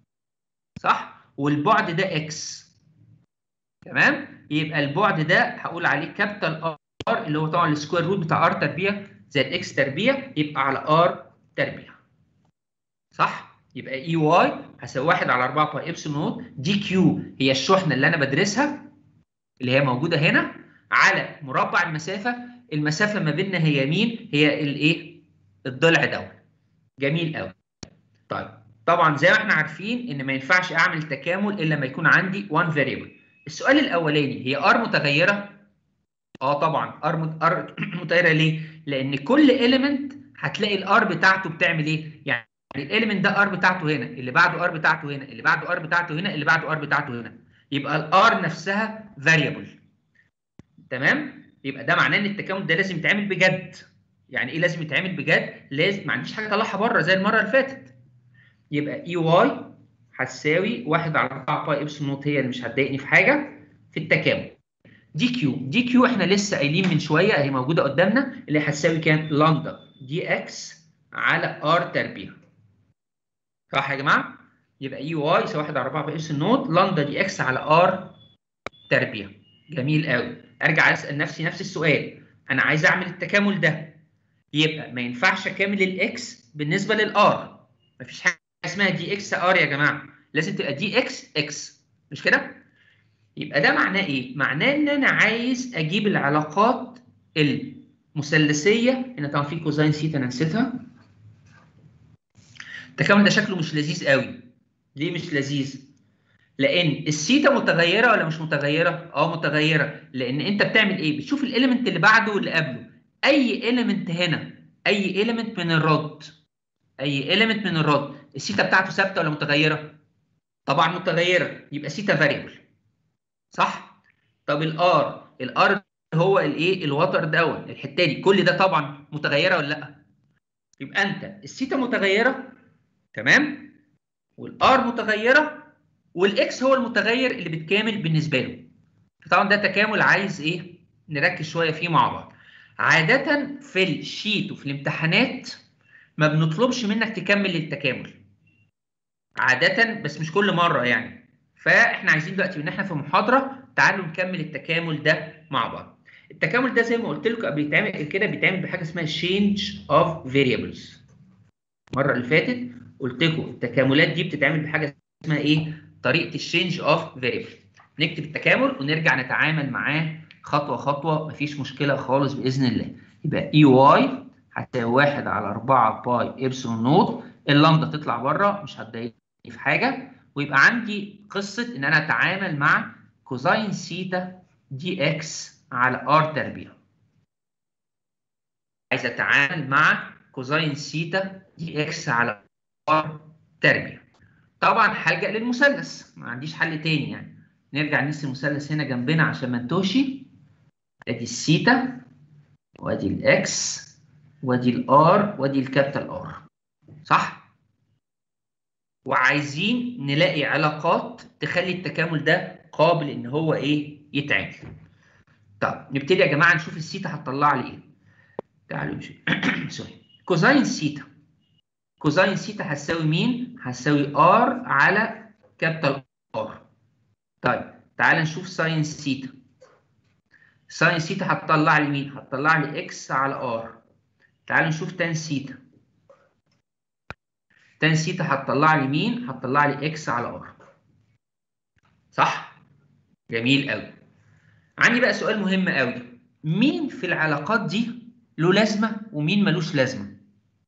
صح والبعد ده اكس تمام يبقى البعد ده هقول عليه كابيتال ار اللي هو طبعا السكوير روت بتاع ار تربيع زائد اكس تربيع يبقى على ار تربيع صح يبقى اي واي هساوي 1 على 4 باي ابسلون نوت دي كيو هي الشحنه اللي انا بدرسها اللي هي موجوده هنا على مربع المسافه المسافه ما بيننا هي مين هي الايه الضلع دوت جميل قوي طيب طبعا زي ما احنا عارفين ان ما ينفعش اعمل تكامل الا لما يكون عندي 1 فاريبل السؤال الاولاني هي ار متغيره اه طبعا ار ار متغيره ليه لان كل اليمنت هتلاقي الار بتاعته بتعمل ايه يعني الاليمنت ده ار بتاعته هنا اللي بعده ار بتاعته هنا اللي بعده ار بتاعته هنا اللي بعده ار بتاعته هنا يبقى الار نفسها فاريبل تمام يبقى ده معناه ان التكامل ده لازم يتعمل بجد يعني ايه لازم يتعمل بجد لازم ما عنديش حاجه اطلعها بره زي المره اللي فاتت يبقى اي واي هتساوي 1 على 4 باي ابسلون نوت هي اللي مش هتضايقني في حاجه في التكامل دي كيو دي كيو احنا لسه قايلين من شويه اهي موجوده قدامنا اللي هتساوي كام لامدا دي اكس على ار تربيع صح يا جماعه يبقى اي واي يساوي 1 على 4 باي ابسلون نوت لامدا دي اكس على ار تربيع جميل قوي ارجع اسال نفسي نفس السؤال انا عايز اعمل التكامل ده يبقى ما ينفعش اكامل الاكس بالنسبه للار مفيش حاجه اسمها دي اكس ار يا جماعه لازم تبقى دي اكس اكس مش كده يبقى ده معناه ايه معناه ان انا عايز اجيب العلاقات المثلثيه هنا طبعا في كوزاين سيتا انا نسيتها التكامل ده شكله مش لذيذ قوي ليه مش لذيذ لان السيتا متغيره ولا مش متغيره اه متغيره لان انت بتعمل ايه بتشوف الاليمنت اللي بعده واللي قبله اي اليمنت هنا اي اليمنت من الرد اي اليمنت من الرد السيتا بتاعته ثابته ولا متغيره طبعا متغيره يبقى سيتا فاريبل صح طب الار الار هو الايه الوتر دون الحته دي كل ده طبعا متغيره ولا لا يبقى انت السيتا متغيره تمام والار متغيره والاكس هو المتغير اللي بتكامل بالنسبه له طبعا ده تكامل عايز ايه نركز شويه فيه مع بعض عاده في الشيت وفي الامتحانات ما بنطلبش منك تكمل التكامل عاده بس مش كل مره يعني فاحنا عايزين دلوقتي ان احنا في محاضره تعالوا نكمل التكامل ده مع بعض التكامل ده زي ما قلت لكم بيتعمل كده بيتعمل بحاجه اسمها change of variables المره اللي فاتت قلت لكم التكاملات دي بتتعمل بحاجه اسمها ايه طريقه الشينج اوف فاريبل نكتب التكامل ونرجع نتعامل معاه خطوه خطوه مفيش مشكله خالص باذن الله يبقى اي واي هتساوي 1 على 4 باي ابسلون نوت اللامدا تطلع بره مش هتضايقني في حاجه ويبقى عندي قصه ان انا اتعامل مع كوزاين سيتا دي اكس على ار تربيع عايز اتعامل مع كوزاين سيتا دي اكس على ار تربيع طبعا هلجا للمثلث ما عنديش حل تاني يعني نرجع نرسم المثلث هنا جنبنا عشان ما نتوهش ادي السيتا وادي الاكس وادي الار وادي الكابيتال ار صح وعايزين نلاقي علاقات تخلي التكامل ده قابل ان هو ايه يتعمل طب نبتدي يا جماعه نشوف السيتا هتطلع لي ايه تعالوا نشوف سوري كوزاين سيتا كوزاين سيتا هتساوي مين؟ هتساوي ار على كابيتال ار. طيب تعال نشوف ساين سيتا. ساين سيتا هتطلع لي مين؟ هتطلع لي اكس على ار. تعال نشوف تان سيتا. تان سيتا هتطلع لي مين؟ هتطلع لي اكس على ار. صح؟ جميل قوي. عندي بقى سؤال مهم قوي. مين في العلاقات دي له لازمه ومين ملوش لازمه؟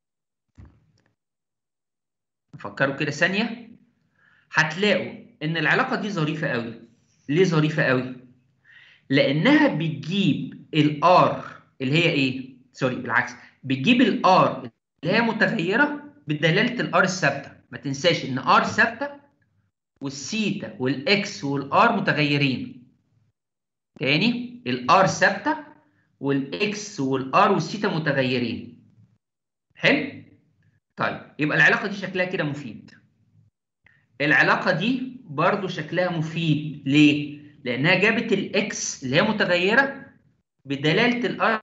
فكروا كده ثانيه هتلاقوا ان العلاقه دي ظريفه قوي ليه ظريفه قوي لانها بتجيب الار اللي هي ايه سوري بالعكس بتجيب الار اللي هي متغيره بدلاله الار الثابته ما تنساش ان ار ثابته والسيتا والاكس والار متغيرين تاني الار ثابته والاكس والار والسيتا متغيرين حلو طيب يبقى العلاقه دي شكلها كده مفيد العلاقه دي برضو شكلها مفيد ليه لانها جابت الاكس اللي هي متغيره بدلاله الار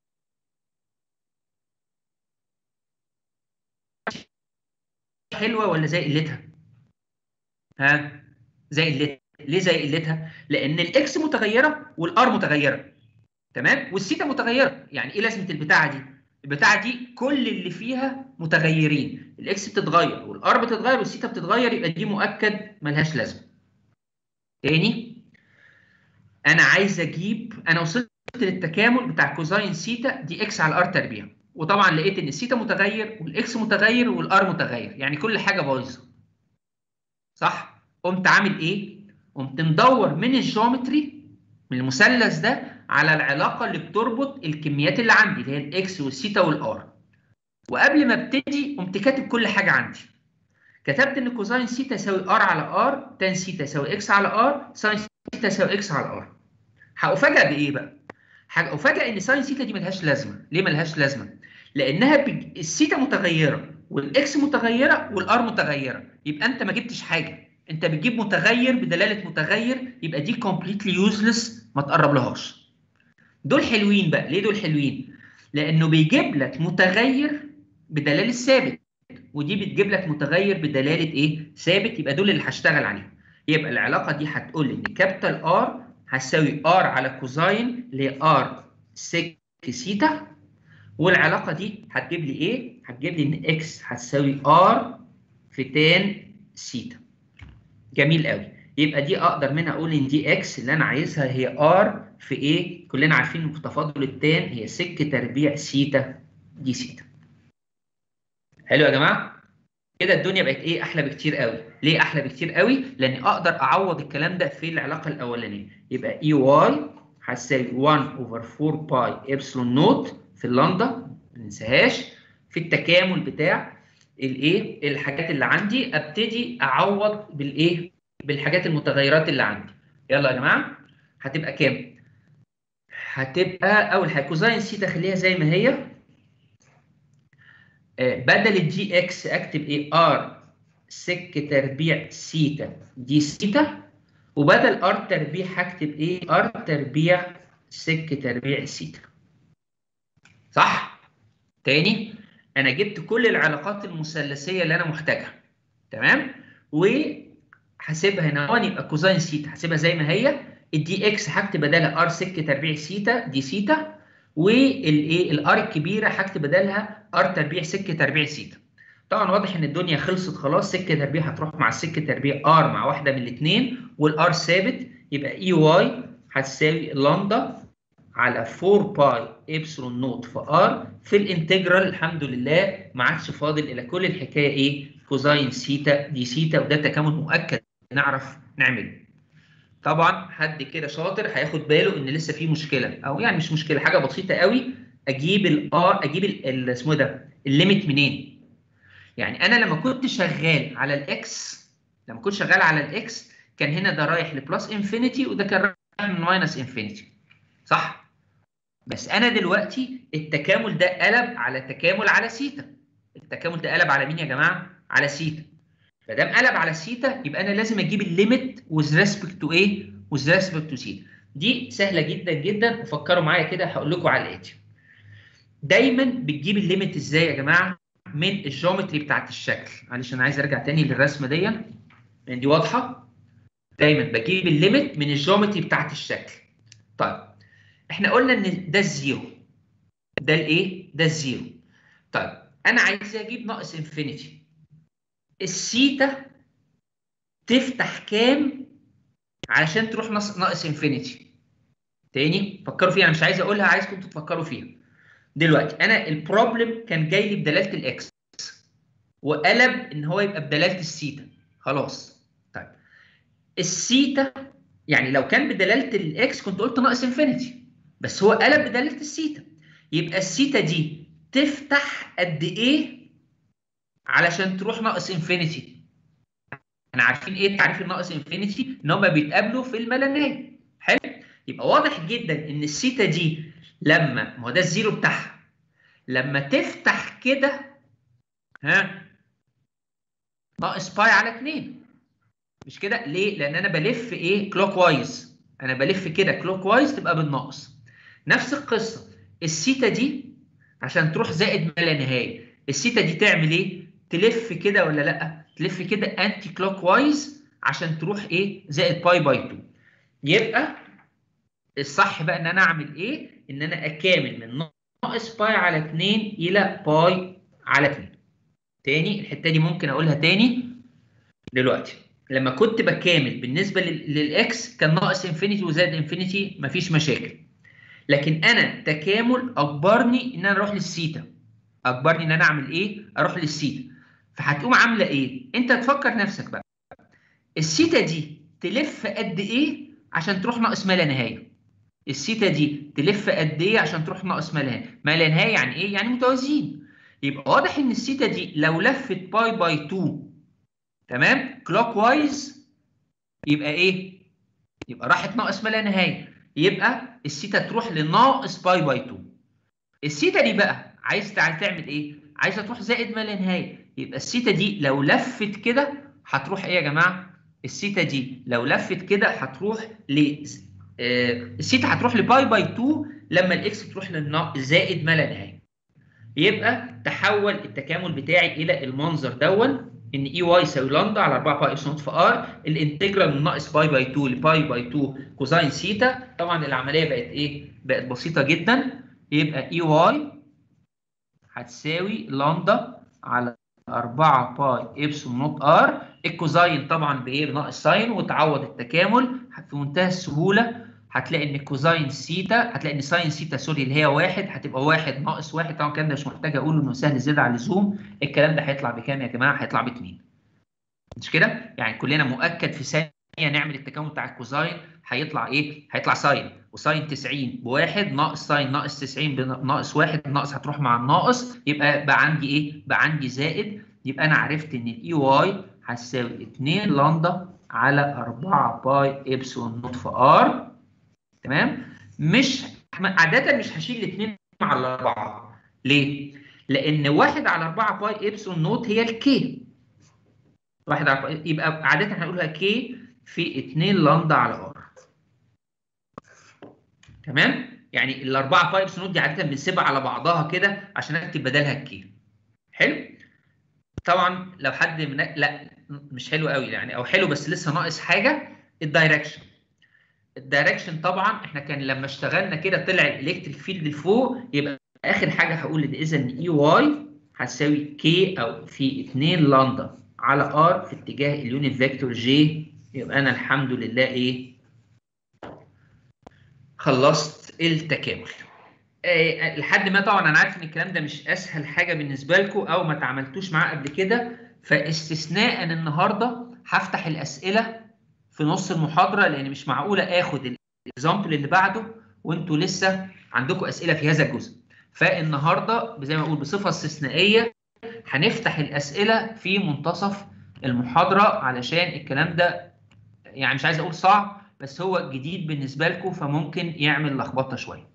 حلوه ولا زي قلتها ها زي قلتها ليه زي قلتها لان الاكس متغيره والار متغيره تمام والسيتا متغيره يعني ايه لازمه البتاعه دي البتاعه دي كل اللي فيها متغيرين الاكس بتتغير والار بتتغير والسيتا بتتغير يبقى دي مؤكد ملهاش لازمه تاني انا عايز اجيب انا وصلت للتكامل بتاع كوزاين سيتا دي اكس على ار تربيع وطبعا لقيت ان السيتا متغير والاكس متغير والار متغير يعني كل حاجه بايظه صح قمت عامل ايه قمت مدور من الجيومتري من المثلث ده على العلاقه اللي بتربط الكميات اللي عندي اللي هي الاكس والسيتا والار وقبل ما ابتدي قمت كاتب كل حاجه عندي كتبت ان كوزاين سيتا يساوي ار على ار تان سيتا يساوي اكس على ار ساين سيتا يساوي اكس على ار هافاجئ بايه بقى هافاجئ ان ساين سيتا دي ملهاش لازمه ليه ملهاش لازمه لانها بج... السيتا متغيره والاكس متغيره والار متغيره يبقى انت ما جبتش حاجه انت بتجيب متغير بدلاله متغير يبقى دي كومبليتلي يوزلس ما تقرب لهاش دول حلوين بقى ليه دول حلوين لانه بيجيب لك متغير بدلاله ثابت ودي بتجيب لك متغير بدلاله ايه ثابت يبقى دول اللي هشتغل عليهم يبقى العلاقه دي هتقول لي ان كابيتال ار هتساوي ار على كوزاين اللي هي ار سيك سيتا والعلاقه دي هتجيب لي ايه هتجيب لي ان اكس هتساوي ار في تان سيتا جميل قوي يبقى دي اقدر منها اقول ان دي اكس اللي انا عايزها هي ار في ايه كلنا عارفين ان في تفاضل التان هي سك تربيع سيتا دي سيتا حلو يا جماعه كده الدنيا بقت ايه احلى بكتير قوي ليه احلى بكتير قوي لاني اقدر اعوض الكلام ده في العلاقه الاولانيه يبقى اي واي هتساوي 1 اوفر 4 باي ابسلون نوت في اللندا ما ننساهاش في التكامل بتاع الايه الحاجات اللي عندي ابتدي اعوض بالايه بالحاجات المتغيرات اللي عندي يلا يا جماعه هتبقى كام هتبقى اول حاجه كوزاين سيتا خليها زي ما هي آه، بدل الدي اكس اكتب ايه ار سك تربيع سيتا دي سيتا وبدل ار تربيع هكتب ايه ار تربيع سك تربيع سيتا صح تاني انا جبت كل العلاقات المثلثيه اللي انا محتاجها تمام وحاسبها هنا وان يبقى كوزاين سيتا هسيبها زي ما هي الدي اكس هكتب بدالها ار سك تربيع سيتا دي سيتا والايه الار الكبيره هكتب بدالها ار تربيع سك تربيع سيتا طبعا واضح ان الدنيا خلصت خلاص سك تربيع هتروح مع السك تربيع ار مع واحده من الاثنين والار ثابت يبقى اي واي هتساوي لامدا على 4 باي ابسلون نوت في ار في الانتجرال الحمد لله ما عادش فاضل الى كل الحكايه ايه كوزاين سيتا دي سيتا وده تكامل مؤكد نعرف نعمله طبعا حد كده شاطر هياخد باله ان لسه في مشكله او يعني مش مشكله حاجه بسيطه قوي اجيب الار اجيب ال- اسمه ده الليميت منين يعني انا لما كنت شغال على الاكس لما كنت شغال على الاكس كان هنا ده رايح لبلس انفينيتي وده كان رايح من ماينس انفينيتي صح بس انا دلوقتي التكامل ده قلب على تكامل على سيتا التكامل ده قلب على مين يا جماعه على سيتا ما دام قلب على سيتا يبقى انا لازم اجيب الليميت with respect to ايه with respect to سيتا دي سهله جدا جدا وفكروا معايا كده هقول لكم على الاتي دايما بتجيب الليميت ازاي يا جماعه من الجيومتري بتاعت الشكل معلش انا عايز ارجع تاني للرسمه دي لان دي واضحه دايما بجيب الليميت من الجيومتري بتاعت الشكل طيب احنا قلنا ان ده الزيرو ده الايه ده الزيرو طيب انا عايز اجيب ناقص انفينيتي السيتا تفتح كام علشان تروح ناقص ناقص انفينيتي تاني فكروا فيها انا مش عايز اقولها عايزكم انتوا تفكروا فيها دلوقتي انا البروبلم كان جاي لي بدلاله الاكس وقلب ان هو يبقى بدلاله السيتا خلاص طيب السيتا يعني لو كان بدلاله الاكس كنت قلت ناقص انفينيتي بس هو قلب بدلاله السيتا يبقى السيتا دي تفتح قد ايه علشان تروح ناقص انفينيتي احنا عارفين ايه تعريف الناقص انفينيتي ان هما بيتقابلوا في الملانيه حلو يبقى واضح جدا ان السيتا دي لما ما هو ده الزيرو بتاعها لما تفتح كده ها ناقص باي على 2 مش كده ليه لان انا بلف ايه كلوك وايز انا بلف كده كلوك وايز تبقى بالناقص نفس القصه السيتا دي عشان تروح زائد ما لا نهايه السيتا دي تعمل ايه تلف كده ولا لا تلف كده انتي كلوك وايز عشان تروح ايه زائد باي باي 2 يبقى الصح بقى ان انا اعمل ايه ان انا اكامل من ناقص باي على 2 الى باي على 2 تاني الحته دي ممكن اقولها تاني دلوقتي لما كنت بكامل بالنسبه لل- للاكس كان ناقص انفينيتي وزائد انفينيتي مفيش مشاكل لكن انا تكامل اجبرني ان انا اروح للسيتا اجبرني ان انا اعمل ايه اروح للسيتا فهتقوم عامله ايه انت تفكر نفسك بقى السيتا دي تلف قد ايه عشان تروح ناقص ما لا نهايه السيتا دي تلف قد ايه عشان تروح ناقص ما لا نهايه ما لا نهايه يعني ايه يعني متوازيين يبقى واضح ان السيتا دي لو لفت باي باي 2 تمام كلوك وايز يبقى ايه يبقى راحت ناقص ما لا نهايه يبقى السيتا تروح لناقص باي باي 2 السيتا دي بقى عايز تع- تعمل ايه عايزه تروح زائد ما لا نهايه يبقى السيتا دي لو لفت كده هتروح ايه يا جماعه السيتا دي لو لفت كده هتروح ل آه، السيتا هتروح لباي باي 2 لما الاكس تروح للزائد ما لا نهايه يبقى تحول التكامل بتاعي الى المنظر دون ان اي واي يساوي لامدا على 4 باي اس نوت في ار الانتجرال من ناقص باي باي 2 لباي باي 2 كوزاين سيتا طبعا العمليه بقت ايه؟ بقت بسيطه جدا يبقى اي واي هتساوي لامدا على 4 باي ابسلون نوت ار الكوزاين طبعا بايه؟ بناقص ساين وتعوض التكامل في منتهى السهوله هتلاقي ان كوزاين سيتا هتلاقي ان ساين سيتا سوري اللي هي واحد هتبقى واحد ناقص واحد طبعا الكلام ده مش محتاج اقوله انه سهل زياده على اللزوم الكلام ده هيطلع بكام يا جماعه؟ هيطلع باتنين مش كده؟ يعني كلنا مؤكد في ثانيه نعمل التكامل بتاع الكوزاين هيطلع ايه؟ هيطلع ساين وساين 90 بواحد ناقص ساين ناقص 90 ناقص واحد الناقص هتروح مع الناقص يبقى بقى عندي ايه؟ بقى عندي زائد يبقى انا عرفت ان الاي واي هتساوي 2 لامدا على 4 باي ابسلون نوت في ار تمام؟ مش عادة مش هشيل الاثنين مع الاربعه ليه؟ لان 1 على 4 باي ابسلون نوت هي الكي واحد على يبقى عادة هنقولها كي في 2 لامدا على ار تمام يعني الاربعه بايبس نوت دي عاده بنسيبها على بعضها كده عشان اكتب بدلها الكي حلو طبعا لو حد من... لا مش حلو قوي يعني او حلو بس لسه ناقص حاجه الدايركشن الدايركشن طبعا احنا كان لما اشتغلنا كده طلع الالكتريك فيلد لفوق يبقى اخر حاجه هقول ان اذا اي واي هتساوي كي او في 2 لامدا على ار في اتجاه اليونت فيكتور جي يبقى انا الحمد لله ايه خلصت التكامل أه لحد ما طبعا انا عارف ان الكلام ده مش اسهل حاجه بالنسبه لكم او ما تعاملتوش معاه قبل كده فاستثناء النهارده هفتح الاسئله في نص المحاضره لان مش معقوله اخد الاكزامبل اللي بعده وانتوا لسه عندكم اسئله في هذا الجزء فالنهارده زي ما اقول بصفه استثنائيه هنفتح الاسئله في منتصف المحاضره علشان الكلام ده يعني مش عايز اقول صعب بس هو جديد بالنسبه لكم فممكن يعمل لخبطه شويه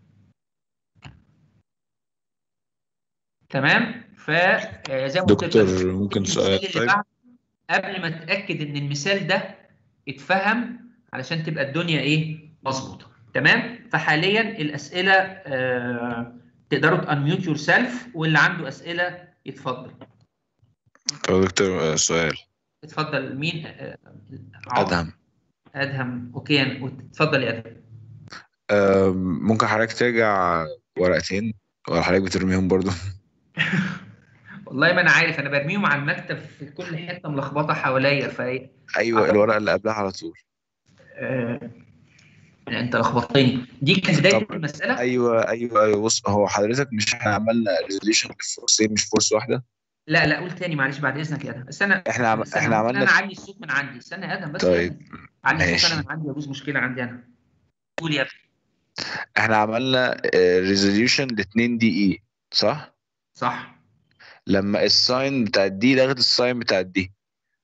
تمام فزي ما قلت دكتور ممكن سؤال طيب قبل ما تتاكد ان المثال ده اتفهم علشان تبقى الدنيا ايه مظبوطه تمام فحاليا الاسئله آه تقدروا تانميوت يور سيلف واللي عنده اسئله يتفضل طب دكتور سؤال اتفضل مين آه ادهم ادهم اوكي اتفضل يا ادهم ممكن حضرتك ترجع ورقتين ولا حضرتك بترميهم برضو والله ما انا عارف انا برميهم على المكتب في كل حته ملخبطه حواليا فايه ايوه الورقه اللي قبلها على طول آه... انت لخبطتني دي كانت بدايه المساله ايوه ايوه ايوه بص هو حضرتك مش احنا عملنا ريزوليوشن للفورسين مش فورس واحده لا لا قول تاني معلش بعد اذنك يا ادهم استنى احنا عم... استنى. احنا عملنا انا اعلي الصوت من عندي استنى يا ادهم بس طيب علي الصوت انا من عندي يجوز مشكله عندي انا قول يا ابني احنا عملنا ريزوليوشن ل 2 دي اي صح؟ صح لما الساين بتاع دي لغت الساين بتاع دي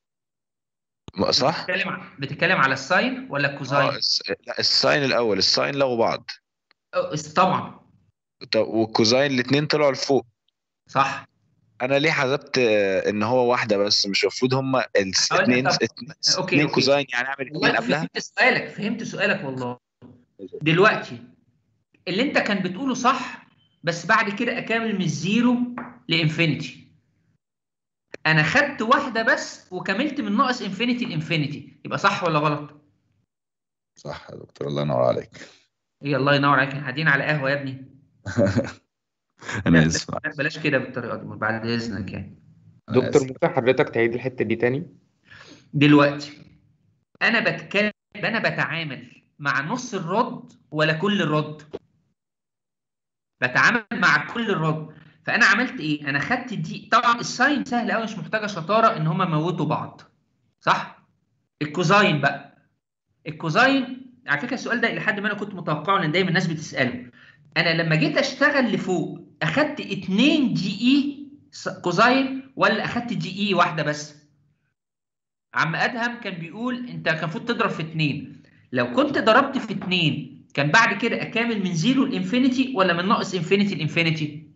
صح؟ بتتكلم بتتكلم على الساين ولا الكوزاين؟ اه لا الساين الاول الساين لغوا بعض طبعا طب والكوزاين الاثنين طلعوا لفوق صح انا ليه حسبت ان هو واحده بس مش المفروض هما الاثنين اثنين كوزاين يعني اعمل اثنين قبلها فهمت سؤالك فهمت سؤالك والله دلوقتي اللي انت كان بتقوله صح بس بعد كده اكمل من الزيرو لانفينيتي انا خدت واحده بس وكملت من ناقص انفينيتي لانفينيتي يبقى صح ولا غلط صح يا دكتور الله ينور عليك ايه الله ينور عليك قاعدين على قهوه يا ابني انا اسف بلاش كده بالطريقه دي بعد اذنك يعني دكتور ممكن حضرتك تعيد الحته دي تاني دلوقتي انا بتكلم انا بتعامل مع نص الرد ولا كل الرد بتعامل مع كل الرد فانا عملت ايه انا خدت دي طبعا الساين سهل قوي مش محتاجه شطاره ان هما موتوا بعض صح الكوزاين بقى الكوزاين على فكره السؤال ده الى حد ما انا كنت متوقعه لان دايما الناس بتساله انا لما جيت اشتغل لفوق اخدت 2 جي اي كوزاين ولا اخدت جي اي واحده بس عم ادهم كان بيقول انت كان المفروض تضرب في 2 لو كنت ضربت في 2 كان بعد كده اكامل من زيرو لانفينيتي ولا من ناقص انفينيتي لانفينيتي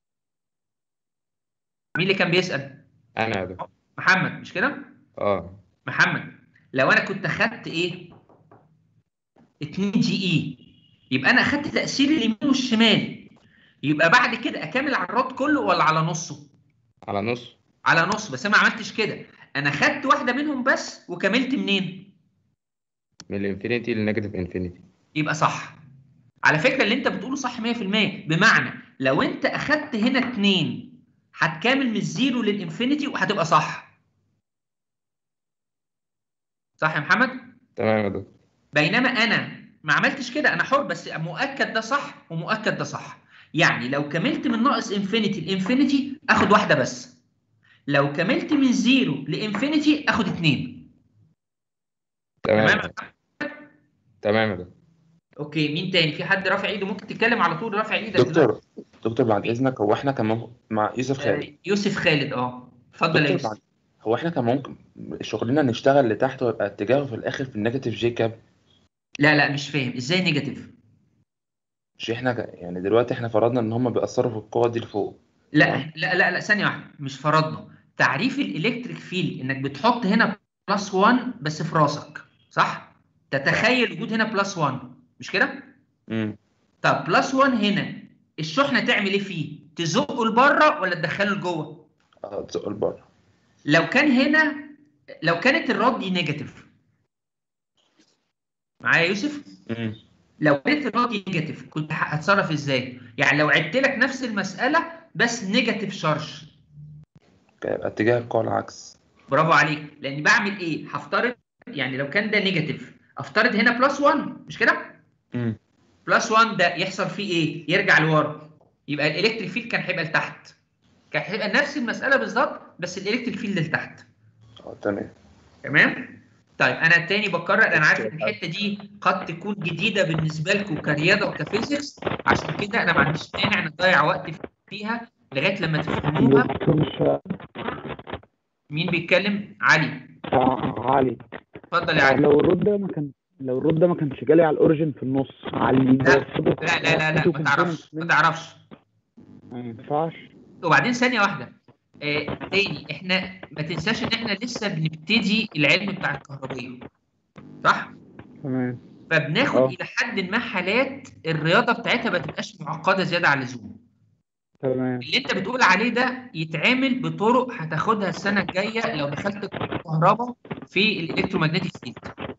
مين اللي كان بيسال انا يا دكتور محمد مش كده اه محمد لو انا كنت اخدت ايه 2 جي اي يبقى انا اخدت تاثير اليمين والشمال يبقى بعد كده اكمل على الرد كله ولا على نصه على نص على نص بس انا ما عملتش كده انا خدت واحده منهم بس وكملت منين من الانفينيتي للنيجاتيف انفينيتي يبقى صح على فكره اللي انت بتقوله صح 100% بمعنى لو انت اخدت هنا اتنين هتكامل من الزيرو للانفينيتي وهتبقى صح صح يا محمد تمام يا دكتور بينما انا ما عملتش كده انا حر بس مؤكد ده صح ومؤكد ده صح يعني لو كملت من ناقص انفينيتي لانفينيتي اخد واحده بس لو كملت من زيرو لانفينيتي اخد اتنين تمام تمام تمام يا دكتور اوكي مين تاني في حد رافع ايده ممكن تتكلم على طول رافع ايدك دلوقتي. دكتور دكتور بعد اذنك هو احنا كان ممكن مع يوسف خالد آه، يوسف خالد اه اتفضل يا دكتور يوسف بعد هو احنا كان ممكن شغلنا نشتغل لتحت ويبقى اتجاهه في الاخر في النيجاتيف جي كاب لا لا مش فاهم ازاي نيجاتيف مش احنا ك- يعني دلوقتي احنا فرضنا ان هم بيأثروا في القوة دي لفوق لا لا لا لا ثانيه واحده مش فرضنا تعريف الالكتريك فيلد انك بتحط هنا بلس 1 بس في راسك صح تتخيل وجود هنا بلس 1 مش كده امم طب بلس 1 هنا الشحنه تعمل ايه فيه تزقه لبره ولا تدخله لجوه اه تزق لبره لو كان هنا لو كانت الرد دي نيجاتيف معايا يا يوسف امم لو كانت الرد دي نيجاتيف كنت هتصرف ازاي يعني لو عدت لك نفس المساله بس نيجاتيف شارج يبقى اتجاه القوة العكس برافو عليك لاني بعمل ايه هفترض يعني لو كان ده نيجاتيف افترض هنا بلس 1 مش كده امم بلس 1 ده يحصل فيه ايه يرجع لورا يبقى الالكتريك فيلد كان هيبقى لتحت كان هيبقى نفس المساله بالظبط بس الالكتريك فيلد لتحت اه تمام تمام طيب انا تاني بكرر انا عارف ان الحته دي قد تكون جديده بالنسبه لكم كرياضه وكفيزيكس عشان كده انا ما عنديش مانع نضيع وقت فيها لغايه لما تفهموها مين بيتكلم علي علي اتفضل يا علي لو الرد ده ما كان لو الرد ده ما كانش جالي على الاوريجن في النص على اللي لا بيوصله- لا لا لا, لا بيوصله ما تعرفش ما component تعرفش ما ينفعش وبعدين ثانيه واحده آه تاني احنا ما تنساش ان احنا لسه بنبتدي العلم بتاع الكهربيه صح تمام فبناخد اه. الى حد ما حالات الرياضه بتاعتها ما تبقاش معقده زياده عن اللزوم تمام اللي انت بتقول عليه ده يتعامل بطرق هتاخدها السنه الجايه لو دخلت الكهرباء في الالكترومagnetic فيلد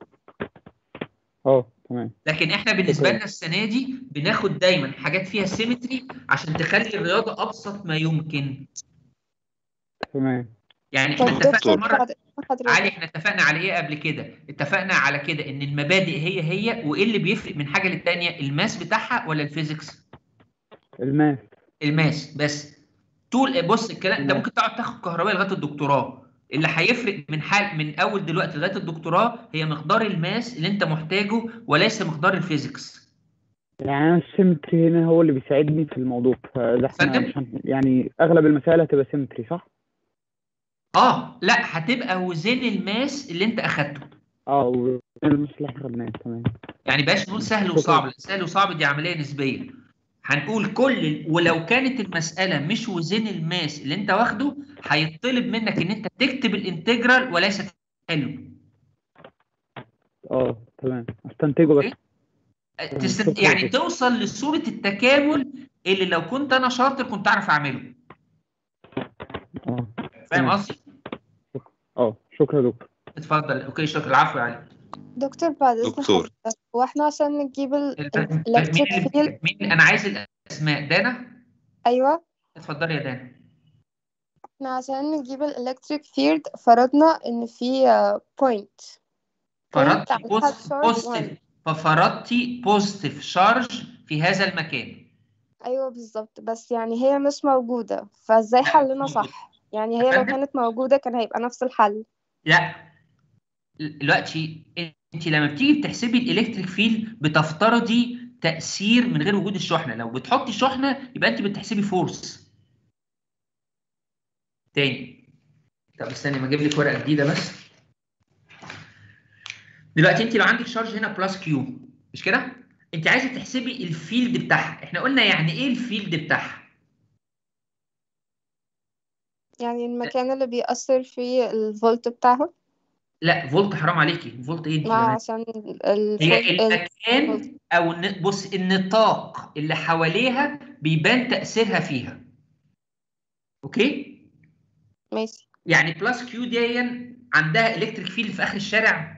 اه تمام لكن احنا بالنسبه شكراً. لنا السنه دي بناخد دايما حاجات فيها سيمتري عشان تخلي الرياضه ابسط ما يمكن تمام يعني احنا طب اتفقنا دكتور مره بعد حضرتك علي احنا اتفقنا على ايه قبل كده اتفقنا على كده ان المبادئ هي هي وايه اللي بيفرق من حاجه للتانيه الماس بتاعها ولا الفيزيكس الماس الماس بس طول بص الكلام انت تمام. ممكن تقعد تاخد كهرباء لغايه الدكتوراه اللي هيفرق من حال من اول دلوقتي لغايه الدكتوراه هي مقدار الماس اللي انت محتاجه وليس مقدار الفيزيكس يعني انا السيمتري هنا هو اللي بيساعدني في الموضوع فده احنا فندم؟ مش هن- يعني اغلب المسائل هتبقى سيمتري صح؟ اه لا هتبقى وزن الماس اللي انت اخدته اه والماس اللي احنا خدناه تمام يعني بلاش نقول سهل شكراً. وصعب لأن سهل وصعب دي عمليه نسبيه هنقول كل ولو كانت المساله مش وزن الماس اللي انت واخده هيطلب منك ان انت تكتب الانتجرال وليس تحله اه تمام استنتجه بس تست... شكراً يعني جداً. توصل لصوره التكامل اللي لو كنت انا شاطر كنت اعرف اعمله اه فاهم تمام. قصدي؟ اه شكرا يا دكتور اتفضل اوكي شكرا العفو يا علي دكتور بعد إذن دكتور. حضرتك هو احنا عشان نجيب ال- مين الإلكتريك اللي فيلد مين انا عايز الاسماء دانا أيوه اتفضلي يا دانا احنا عشان نجيب الإلكتريك فيلد فرضنا إن في بوينت فرضتي عليها بوست- charge بوزيتيف ففرضتي بوزيتيف شارج في هذا المكان أيوه بالظبط بس يعني هي مش موجودة فازاي حلنا موجودة. صح يعني هي لو أفندم؟ كانت موجودة كان هيبقى نفس الحل لا دلوقتي انت لما بتيجي بتحسبي الالكتريك فيلد بتفترضي تاثير من غير وجود الشحنه لو بتحطي شحنه يبقى انت بتحسبي فورس تاني طب استني ما اجيب لك ورقه جديده بس دلوقتي انت لو عندك شارج هنا بلس كيو مش كده انت عايزه تحسبي الفيلد بتاعها احنا قلنا يعني ايه الفيلد بتاعها يعني المكان اللي بيأثر فيه الفولت بتاعها لا فولت حرام عليكي فولت ايه انت مع كمان؟ عشان الفولت هي ال- المكان او الن- بص النطاق اللي حواليها بيبان تاثيرها فيها اوكي ماشي يعني بلس كيو دي عندها الكتريك فيلد في اخر الشارع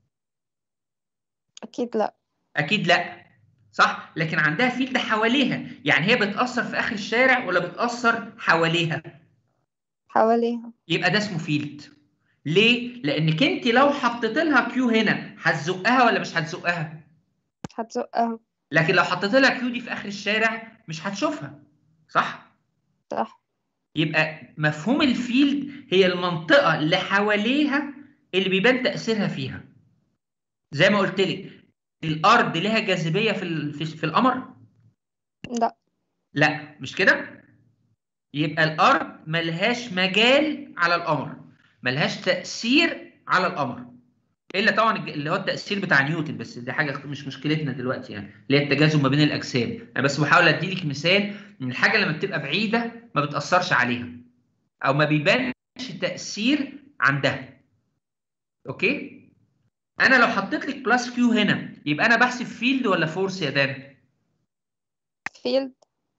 أكيد لأ اكيد لا صح لكن عندها فيلد حواليها يعني هي بتاثر في اخر الشارع ولا بتاثر حواليها حواليها يبقى ده اسمه فيلد ليه لانك انت لو حطيت لها كيو هنا هتزقها ولا مش هتزقها هتزقها لكن لو حطيت لها كيو دي في اخر الشارع مش هتشوفها صح صح يبقى مفهوم الفيلد هي المنطقه اللي حواليها اللي بيبان تاثيرها فيها زي ما قلت لك الارض لها جاذبيه في ال- في, في القمر لا لا مش كده يبقى الارض ملهاش مجال على القمر ملهاش تاثير على القمر الا طبعا الج- اللي هو التاثير بتاع نيوتن بس دي حاجه مش مشكلتنا دلوقتي يعني اللي هي التجاذب ما بين الاجسام انا بس بحاول اديلك مثال ان الحاجه لما بتبقى بعيده ما بتاثرش عليها او ما بيبانش تاثير عندها اوكي انا لو حطيت لك بلس كيو هنا يبقى انا بحسب فيلد ولا فورس يا دان فيلد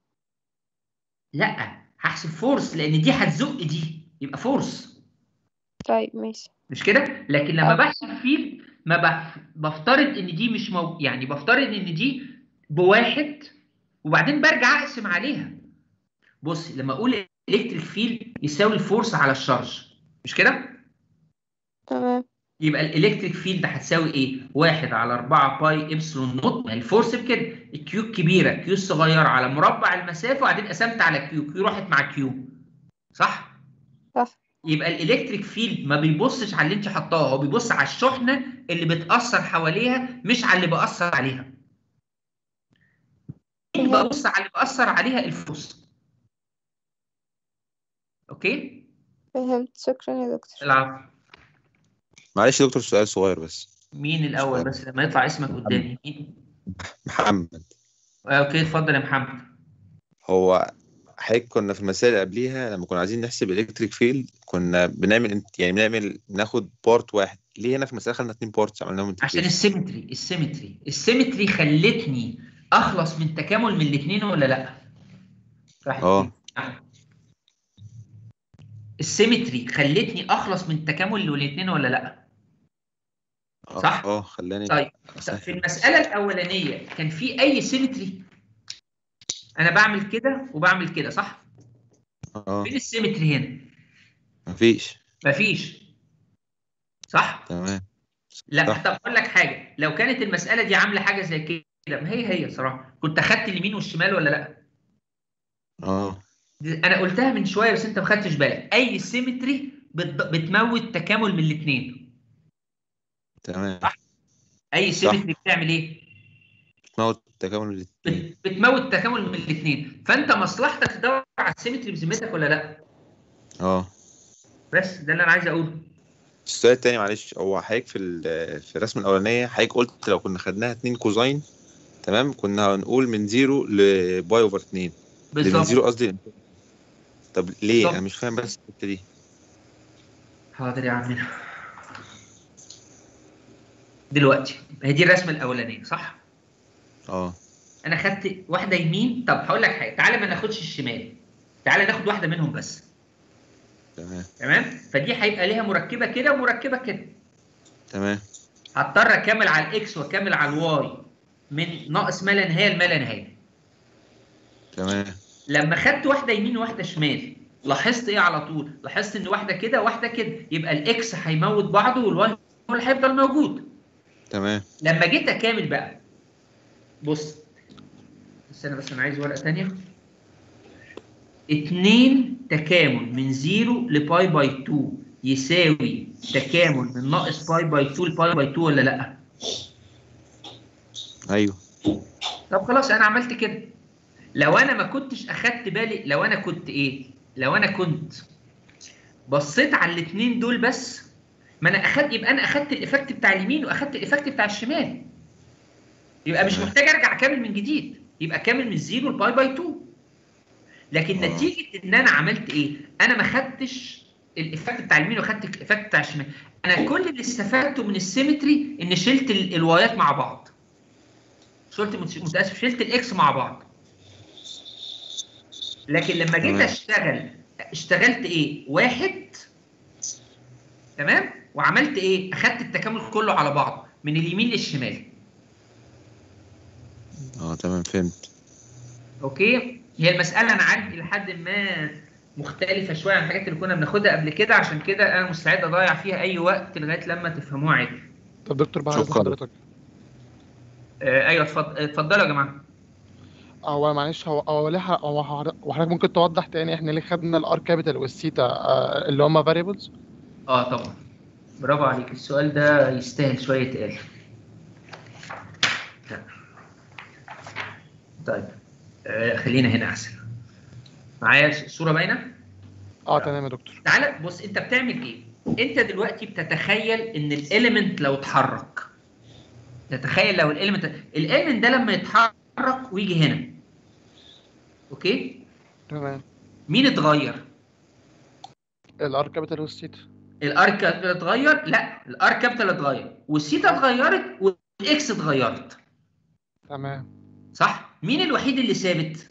لا هحسب فورس لان دي هتزق دي يبقى فورس طيب ماشي مش كده لكن لما آه. بحسب فيلد ما بف... بفترض ان دي مش مو... يعني بفترض ان دي بواحد وبعدين برجع اقسم عليها بص لما اقول الكتريك فيلد يساوي الفورس على الشارج مش كده تمام يبقى الالكتريك فيلد هتساوي ايه؟ 1 على 4 باي ابسلون نوت ما هي الفورس بكده الكيو الكبيره كيو الصغيره على مربع المسافه وبعدين قسمت على كيو كيو راحت مع كيو صح؟ صح يبقى الالكتريك فيلد ما بيبصش على اللي انت حطاه هو بيبص على الشحنه اللي بتاثر حواليها مش على اللي بأثر عليها اللي ببص على اللي بأثر عليها الفورس اوكي فهمت شكرا يا دكتور العفو معلش يا دكتور سؤال صغير بس مين الاول بس لما يطلع اسمك قدامي مين محمد اوكي اتفضل يا محمد هو حضرتك كنا في المسائل اللي قبليها لما كنا عايزين نحسب الكتريك فيلد كنا بنعمل يعني بنعمل بناخد بارت واحد ليه هنا في المسألة خدنا اتنين بارتس عملناهم عشان integration؟ السيمتري السيمتري السيمتري خلتني اخلص من تكامل من الاثنين ولا لا واحد اه. اتنين. السيمتري خلتني اخلص من التكامل الاثنين ولا لا اه صح؟ اه خلاني طيب طب في المساله الاولانيه كان في اي سيمتري انا بعمل كده وبعمل كده صح اه فين السيمتري هنا مفيش مفيش صح تمام لا صح. طب اقول لك حاجه لو كانت المساله دي عامله حاجه زي كده ما هي هي صراحه كنت اخدت اليمين والشمال ولا لا اه دي- انا قلتها من شويه بس انت ما خدتش بالك اي سيمتري بتموت تكامل من الاثنين تمام اي صح. سيمتري بتعمل ايه موت تكامل الاتنين بت- بتموت تكامل من الاثنين فانت مصلحتك تدور على السيمتري بذمتك ولا لا اه بس ده اللي انا عايز اقوله السؤال التاني معلش هو حضرتك في ال- في الرسمة الأولانية حضرتك قلت لو كنا خدناها اتنين كوزاين تمام كنا هنقول من زيرو لباي اوفر اتنين اللي من بالظبط زيرو قصدي طب ليه بالظبط. انا مش فاهم بس الحته دي حاضر يا عمنا دلوقتي هي دي الرسمه الاولانيه صح اه انا خدت واحده يمين طب هقول لك حاجه تعالى ما ناخدش الشمال تعالى ناخد واحده منهم بس تمام تمام فدي هيبقى ليها مركبه كده ومركبه كده تمام هضطر اكمل على الاكس واكمل على الواي من ناقص ما لا نهايه لما لا نهايه تمام لما خدت واحده يمين وواحده شمال لاحظت ايه على طول لاحظت ان واحده كده واحده كده يبقى الاكس هيموت بعضه والواي هو اللي هيفضل موجود تمام لما جيت اكامل بقى بص استنى بس انا عايز ورقه ثانيه اتنين تكامل من زيرو لباي باي 2 يساوي تكامل من ناقص باي باي 2 لباي باي 2 ولا لا؟ ايوه طب خلاص انا عملت كده لو انا ما كنتش اخدت بالي لو انا كنت ايه لو انا كنت بصيت على الاثنين دول بس ما انا اخدت يبقى انا اخدت الايفكت بتاع اليمين واخدت الايفكت بتاع الشمال يبقى مش تمام. محتاج ارجع كامل من جديد يبقى كامل من زيرو لباي باي 2 لكن آه. نتيجه ان انا عملت ايه انا ما خدتش الايفكت بتاع اليمين وخدت الايفكت بتاع الشمال انا كل اللي استفدته من السيمتري ان شلت ال- الوايات مع بعض شلت مت- متاسف شلت الاكس مع بعض لكن لما جيت تمام. اشتغل اشتغلت ايه واحد تمام وعملت ايه اخدت التكامل كله على بعضه من اليمين للشمال اه تمام فهمت اوكي هي المساله انا عارف الى حد ما مختلفه شويه عن الحاجات اللي كنا بناخدها قبل كده عشان كده انا مستعد اضيع فيها اي وقت لغايه لما تفهموها عادي طب دكتور بعد إذن شكراً. حضرتك آه ايوه اتفضل اتفضلوا يا جماعه هو معلش هو هو ليه ح- هو حضر- هو حضرتك ممكن توضح تاني احنا ليه خدنا الار كابيتال والثيتا آه، اللي هما فاريبلز اه طبعا برافو عليك السؤال ده يستاهل شويه يتقال لا. طيب آه خلينا هنا احسن معايا الصوره باينه اه تمام يا دكتور تعالى بص انت بتعمل ايه انت دلوقتي بتتخيل ان الاليمنت لو اتحرك تتخيل لو الاليمنت الاليمنت ده لما يتحرك ويجي هنا اوكي تمام مين اتغير الار كابيتال والثيتا الار كابيتال اتغير لا الار كابيتال اتغير والثيتا اتغيرت والاكس اتغيرت تمام صح مين الوحيد اللي ثابت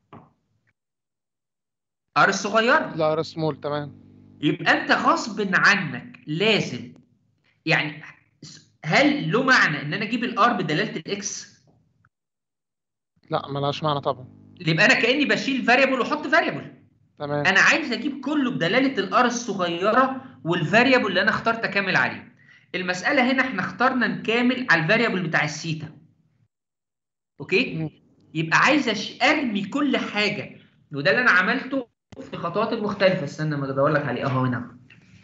ار الصغيره لا ار سمول تمام يبقى انت غصب عنك لازم يعني هل له معنى ان انا اجيب الار بدلاله الاكس لا ملهاش معنى طبعا يبقى انا كاني بشيل فاريبل واحط فاريبل تمام انا عايز اجيب كله بدلاله الار الصغيره والفاريبل اللي انا اخترت اكمل عليه المساله هنا احنا اخترنا نكامل على الفاريبل بتاع السيتا اوكي مم. يبقى عايز أش- ارمي كل حاجه وده اللي انا عملته في الخطوات المختلفه استنى ما ادور لك عليه اهو هنا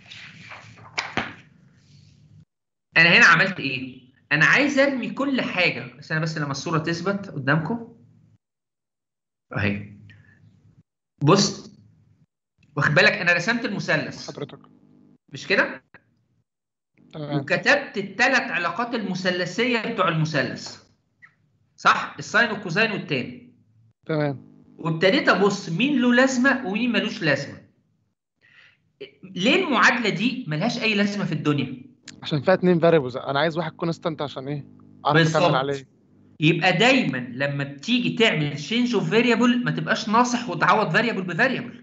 انا هنا عملت ايه انا عايز ارمي كل حاجه بس انا بس لما الصوره تثبت قدامكم اهي بص واخد بالك انا رسمت المثلث حضرتك مش كده تمام وكتبت الثلاث علاقات المثلثيه بتوع المثلث صح الساين والكوزاين والتاني تمام وابتديت ابص مين له لازمه ومين ملوش لازمه ليه المعادله دي ملهاش اي لازمه في الدنيا عشان فيها اتنين فاريبلز انا عايز واحد كونستانت عشان ايه اعرف بالظبط. اكمل عليه يبقى دايما لما بتيجي تعمل تشينج اوف فاريبل ما تبقاش ناصح وتعوض فاريبل بفاريبل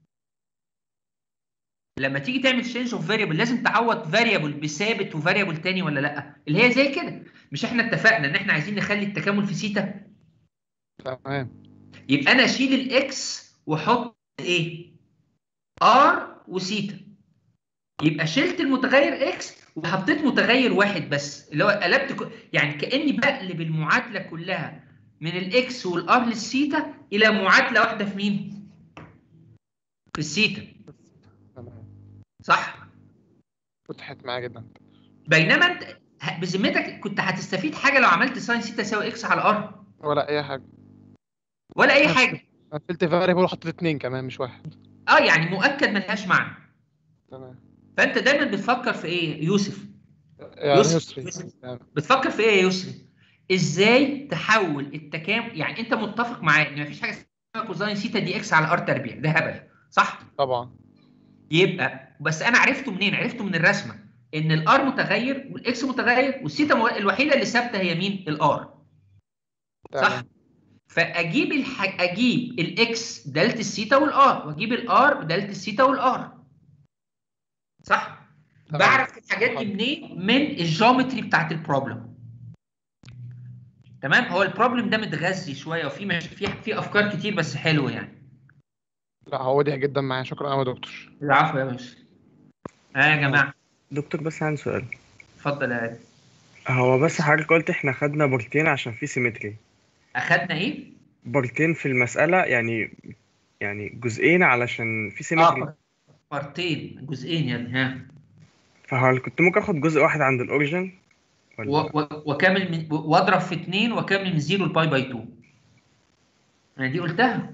لما تيجي تعمل تشينج اوف فاريبل لازم تعوض فاريبل بثابت وفاريبل تاني ولا لا اللي هي زي كده مش احنا اتفقنا ان احنا عايزين نخلي التكامل في سيتا تمام يبقى انا اشيل الاكس واحط ايه ار وسيتا يبقى شلت المتغير اكس وحطيت متغير واحد بس اللي هو قلبت ك... يعني كاني بقلب المعادله كلها من الاكس والار للسيتا الى معادله واحده في مين في السيتا تمام صح فتحت معايا جدا بينما انت ه- بذمتك كنت هتستفيد حاجه لو عملت ساين سيتا يساوي اكس على ار ولا اي حاجه ولا اي بس. حاجه انا شلت فاريبل وحطيت اتنين كمان مش واحد اه يعني مؤكد ملهاش معنى تمام فانت دايما بتفكر في ايه يوسف يعني يسري. يسري يسري. تمام. بتفكر في ايه يا يسري؟ ازاي تحول التكامل يعني انت متفق معايا ان مفيش حاجه اسمها كوزاين سيتا دي اكس على ار تربيع ده هبل صح؟ طبعا يبقى بس انا عرفته منين؟ عرفته من الرسمه ان الار متغير والاكس متغير والسيتا مو- الوحيده اللي ثابته هي مين؟ الار صح؟ تمام. فاجيب الح... اجيب الاكس دالة السيتا والار واجيب الار بدالة السيتا والار صح؟ تمام. بعرف الحاجات دي منين؟ من الجيومتري بتاعت البروبلم. تمام؟ هو البروبلم ده متغذي شويه وفي مش... في في افكار كتير بس حلوه يعني. لا هو واضح جدا معايا شكرا قوي يا دكتور العفو يا باشا. اه يا جماعه دكتور بس عندي سؤال اتفضل يا عادل. هو بس حضرتك قلت احنا خدنا بارتين عشان في سيمتري اخدنا ايه؟ بارتين في المسألة يعني يعني جزئين علشان في سيمتري اه بارتين جزئين يا ابني ها فهل كنت ممكن اخد جزء واحد عند الاوريجن ولا و... و... وكامل من واضرب في 2 وكامل من 0 لباي باي 2. انا دي قلتها.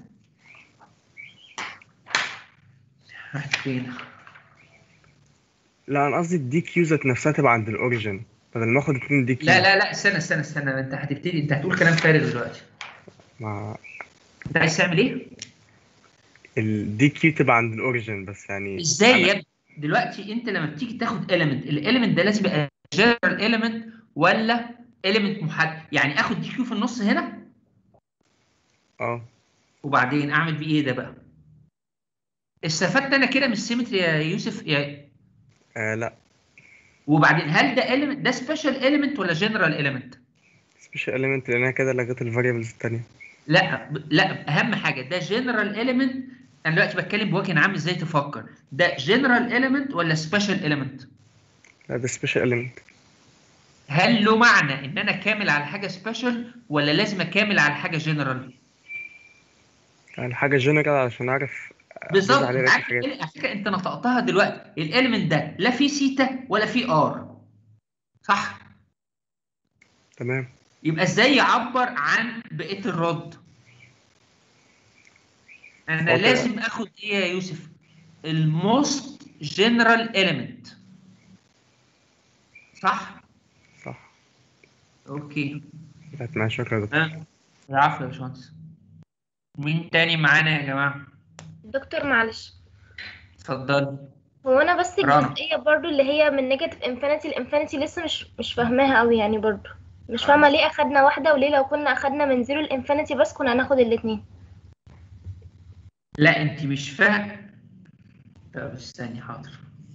راحت فين؟ لا انا قصدي الدي كيو ذات نفسها تبقى عند الاوريجن بدل ما اخد اتنين دي كيو لا لا لا استنى استنى استنى انت هتبتدي انت هتقول كلام فارغ دلوقتي. مع انت عايز تعمل ايه؟ الدي كيو تبقى عند الاوريجن بس يعني ازاي يا ابني؟ دلوقتي انت لما بتيجي تاخد element الاليمنت ده لازم يبقى general element ولا element محدد يعني اخد دي كيو في النص هنا اه وبعدين اعمل بيه ايه ده بقى؟ استفدت انا كده من السيمتري يا يوسف يا آه لا وبعدين هل ده element ده سبيشال element ولا general element؟ سبيشال اليمنت لان انا كده لغيت الفاريبلز التانية لا ب- لا اهم حاجه ده general element انا دلوقتي بتكلم بوجه عام ازاي تفكر ده general element ولا special element؟ لا ده سبيشال اليمنت هل له معنى ان انا كامل على حاجه سبيشال ولا لازم اكامل على حاجه جنرال يعني حاجة جنرال عشان أعرف بالظبط عليه انت بقية عارف الحاجات. إيه؟ على فكره انت نطقتها دلوقتي الاليمنت ده لا فيه سيتا ولا فيه ار صح تمام يبقى ازاي يعبر عن بقيه الرد انا أوكي. لازم اخد ايه يا يوسف الموست جنرال اليمنت صح صح اوكي تمام شكرا يا دكتور ها العفو يا باشمهندس مين تاني معانا يا جماعه دكتور معلش اتفضل هو انا بس رنا. الجزئيه برضو اللي هي من نيجاتيف انفينيتي لانفينيتي لسه مش مش فاهماها قوي يعني برضو مش فاهمه ليه اخدنا واحده وليه لو كنا اخدنا من زيرو لانفينيتي بس كنا هناخد الاثنين لا انت مش فاهم طب استني حاضر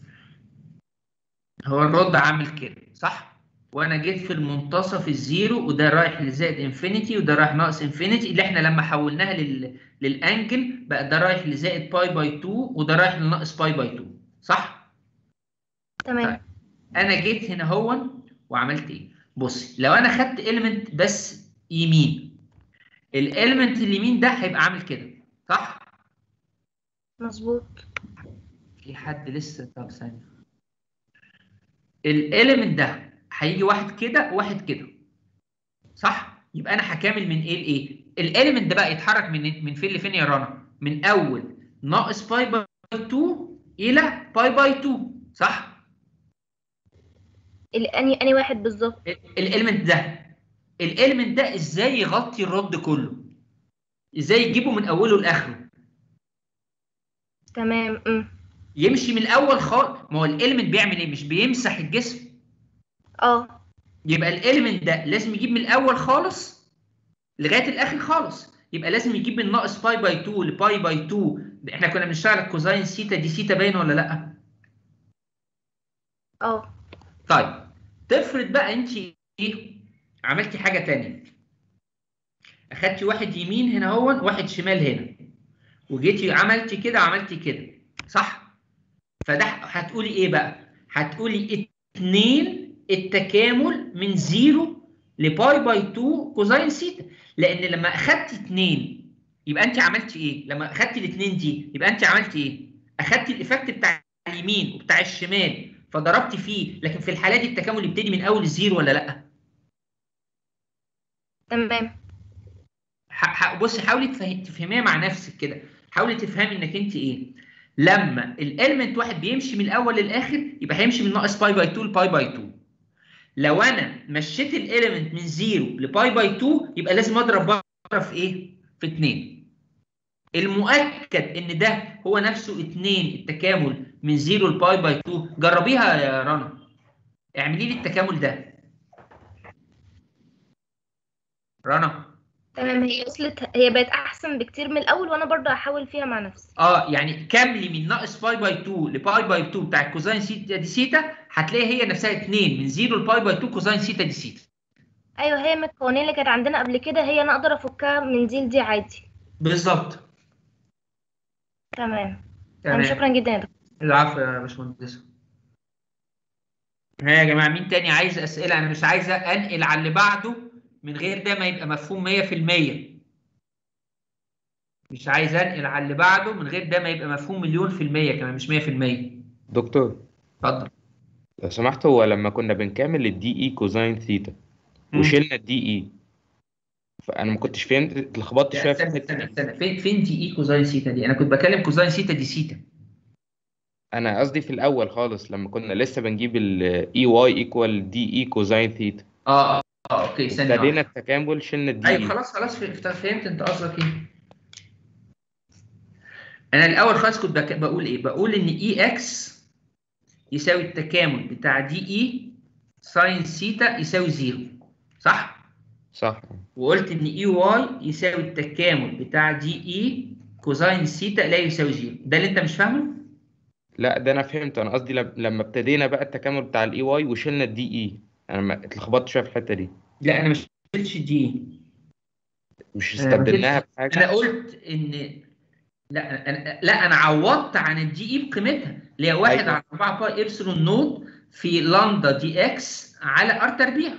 هو الرد عامل كده صح وانا جيت في المنتصف الزيرو وده رايح لزائد انفينيتي وده رايح ناقص انفينيتي اللي احنا لما حولناها لل... للانجل بقى ده رايح لزائد باي باي 2 وده رايح لناقص باي باي 2 صح تمام انا جيت هنا هون وعملت ايه بصي لو انا خدت element بس يمين الاليمنت اليمين ده هيبقى عامل كده صح مظبوط في حد لسه طب ثانية الاليمنت ده هيجي واحد كده وواحد كده صح يبقى انا هكامل من ايه لايه الاليمنت ده بقى يتحرك من من فين لفين يا رنا من اول ناقص باي باي 2 الى باي باي 2 صح ال- اني اني واحد بالظبط الاليمنت ده الاليمنت ده ازاي يغطي الرد كله ازاي يجيبه من اوله لاخره تمام امم يمشي من الاول خالص ما هو الاليمنت بيعمل ايه مش بيمسح الجسم اه يبقى الاليمنت ده لازم يجيب من الاول خالص لغايه الاخر خالص يبقى لازم يجيب من ناقص باي باي 2 لباي باي 2 احنا كنا بنشتغل الكوزاين سيتا دي سيتا باين ولا لا اه طيب تفرض بقى انت ايه عملتي حاجه تانية اخدتي واحد يمين هنا هو واحد شمال هنا وجيتي عملتي كده عملتي كده صح فده هتقولي ايه بقى هتقولي اتنين التكامل من زيرو لباي باي 2 كوزاين سيتا لان لما اخدتي اتنين يبقى انت عملتي ايه لما اخدتي الاثنين دي يبقى انت عملتي ايه اخدتي الايفكت بتاع اليمين وبتاع الشمال فضربتي فيه لكن في الحاله دي التكامل يبتدي من اول الزيرو ولا لا تمام ح- ح- بصي حاولي تفه- تفهميها مع نفسك كده حاولي تفهمي انك انت ايه لما الاليمنت واحد بيمشي من الاول للاخر يبقى هيمشي من ناقص باي باي 2 لباي باي 2 لو انا مشيت الاليمنت من 0 لباي باي 2 يبقى لازم اضرب بره في ايه في 2 المؤكد ان ده هو نفسه 2 التكامل من 0 لباي باي 2 جربيها يا رنا اعملي لي التكامل ده رنا تمام هي وصلت هي بقت احسن بكتير من الاول وانا برضو هحاول فيها مع نفسي اه يعني كاملي من ناقص باي باي 2 لباي باي 2 بتاع الكوزاين سيتا دي سيتا هتلاقي هي نفسها 2 من 0 لباي باي 2 كوزاين سيتا دي سيتا ايوه هي من القوانين اللي كانت عندنا قبل كده هي انا اقدر افكها من دي لدي عادي بالظبط تمام تمام تمام شكرا جدا يا دكتور العفو يا باشمهندس ها يا جماعه مين تاني عايز اسئله انا مش عايز انقل على اللي بعده من غير ده ما يبقى مفهوم 100% مش عايز انقل على اللي بعده من غير ده ما يبقى مفهوم مليون في المية كمان مش 100% دكتور اتفضل لو سمحت هو لما كنا بنكمل الدي اي كوزاين ثيتا مم. وشلنا الدي اي فانا ما كنتش فهمت اتلخبطت شويه في استنى الحته استنى دي استنى فين فين دي اي كوزاين سيتا دي انا كنت بكلم كوزاين سيتا دي سيتا انا قصدي في الاول خالص لما كنا لسه بنجيب الاي واي ايكوال دي اي كوزاين ثيتا اه اه اه اوكي ثانيه ابتدينا واحدة. التكامل شلنا الدي ايوه اي خلاص خلاص فهمت فهمت انت قصدك ايه انا الاول خالص كنت بك- بقول ايه بقول ان اي اكس يساوي التكامل بتاع دي اي ساين سيتا يساوي زيرو صح صح وقلت ان اي واي يساوي التكامل بتاع دي اي كوزاين سيتا لا يساوي زيرو ده اللي انت مش فاهمه لا ده انا فهمت انا قصدي لم- لما ابتدينا بقى التكامل بتاع الاي واي وشلنا الدي اي انا ما اتلخبطت شويه في الحته دي لا انا مش قلتش دي مش أنا ما استبدلناها قلتش- بحاجه انا قلت ان لا انا لا انا عوضت عن الدي اي بقيمتها اللي هي 1 أيوة. على 4 باي ابسلون نوت في لامدا دي اكس على ار تربيع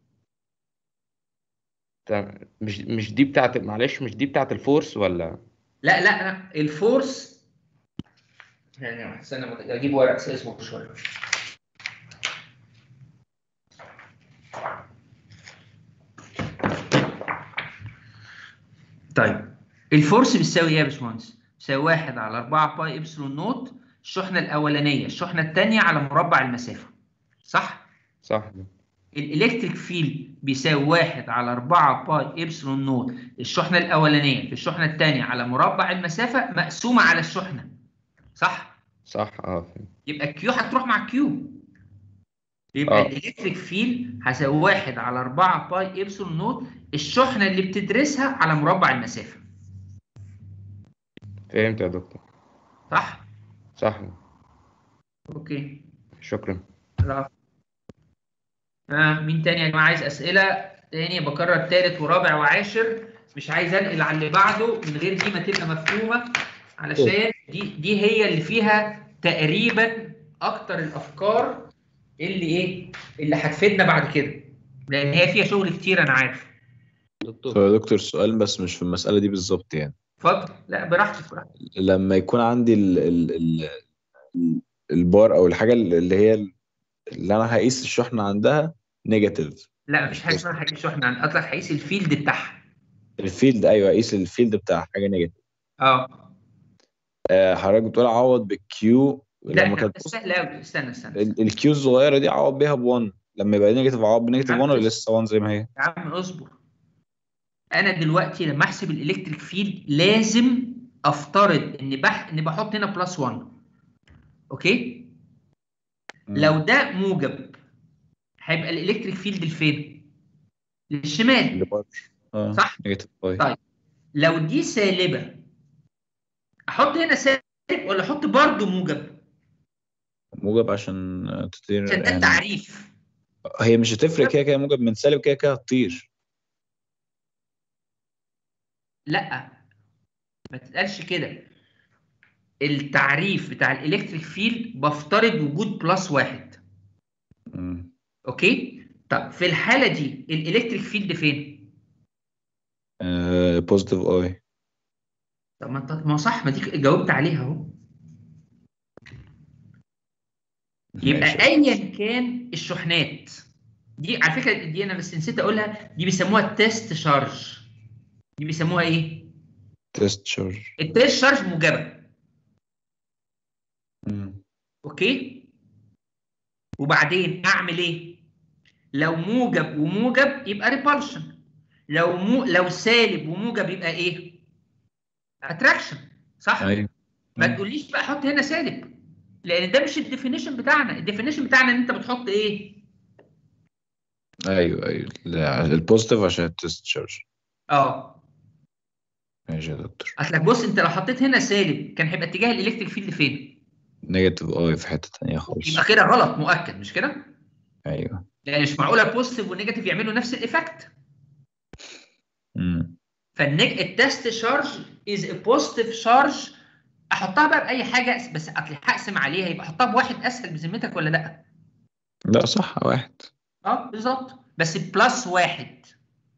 تمام. مش مش دي بتاعت معلش مش دي بتاعت الفورس ولا لا لا لا الفورس يعني استنى مت- اجيب ورق اسمه شويه طيب الفورس بتساوي ايه يا باشمهندس؟ بتساوي 1 على 4 باي ابسلون نوت الشحنه الاولانيه الشحنه الثانيه على مربع المسافه صح؟ صح الالكتريك فيلد بيساوي 1 على 4 باي ابسلون نوت الشحنه الاولانيه في الشحنه الثانيه على مربع المسافه مقسومه على الشحنه صح صح اه فهمت. يبقى كيو هتروح مع كيو يبقى آه. الالكتريك فيلد هيساوي 1 على 4 باي ابسلون نوت الشحنه اللي بتدرسها على مربع المسافه فهمت يا دكتور صح صح اوكي شكرا العفو. آه مين تاني يا جماعه عايز اسئله تاني بكرر تالت ورابع وعاشر مش عايز انقل على اللي بعده من غير دي ما تبقى مفهومه علشان دي دي هي اللي فيها تقريبا اكتر الافكار اللي ايه اللي هتفيدنا بعد كده لان هي فيها شغل كتير انا عارف طب يا دكتور سؤال بس مش في المسألة دي بالظبط يعني اتفضل لا براحتك براحتك لما يكون عندي ال ال ال ال- البار او الحاجة اللي هي اللي انا هقيس الشحنة عندها نيجاتيف لا مفيش حاجه اسمها هقيس شحنه عن اطلق هقيس الفيلد بتاعها الفيلد ايوه اقيس الفيلد بتاع حاجة نيجاتيف اه آه، حضرتك بتقول اعوض بالكيو لا لما ده كانت سهل قوي استنى استنى ال- الكيو الصغيرة دي اعوض بيها ب1 لما يبقى نيجاتيف اعوض بنيجاتيف عم 1 ولا بص. لسه 1 زي ما هي يا عم اصبر انا دلوقتي لما احسب الالكتريك فيلد لازم افترض ان بح... ان بحط هنا بلس 1 اوكي لو ده موجب هيبقى الالكتريك فيلد لفين للشمال اللي بره اه صح نيجاتيف 5 طيب لو دي سالبه احط هنا سالب ولا احط برضه موجب موجب عشان آه، تطير عشان ده يعني التعريف هي مش هتفرق كده كده موجب من سالب كده كده هتطير لا ما تتقالش كده التعريف بتاع الالكتريك فيلد بفترض وجود بلس واحد مم. اوكي طب في الحاله دي الالكتريك فيلد فين آه بوزيتيف اي طب ما انت ما هو صح ما دي جاوبت عليها اهو يبقى ماشي. ايا كان الشحنات دي على فكره دي انا بس نسيت اقولها دي بيسموها التيست شارج دي بيسموها ايه تيست شارج التيست شارج موجبه مم. اوكي وبعدين اعمل ايه لو موجب وموجب يبقى ريبالشن لو مو لو سالب وموجب يبقى ايه اتراكشن صح ايوه ما تقوليش بقى حط هنا سالب لان ده مش الديفينيشن بتاعنا الديفينيشن بتاعنا ان انت بتحط ايه ايوه ايوه لا، البوزيتيف عشان التيست شارج اه ماشي يا دكتور اصلك بص انت لو حطيت هنا سالب كان هيبقى اتجاه الالكتريك فيلد فين نيجاتيف اي في حتة تانية خالص يبقى كده غلط مؤكد مش كده ايوه لان مش معقوله بوزيتيف ونيجاتيف يعملوا نفس الايفكت مم. فالنج التست شارج از ا بوزيتيف شارج احطها بقى باي حاجه بس اصل هقسم عليها يبقى احطها بواحد اسهل بذمتك ولا لا؟ لا صح واحد اه بالظبط بس بلس واحد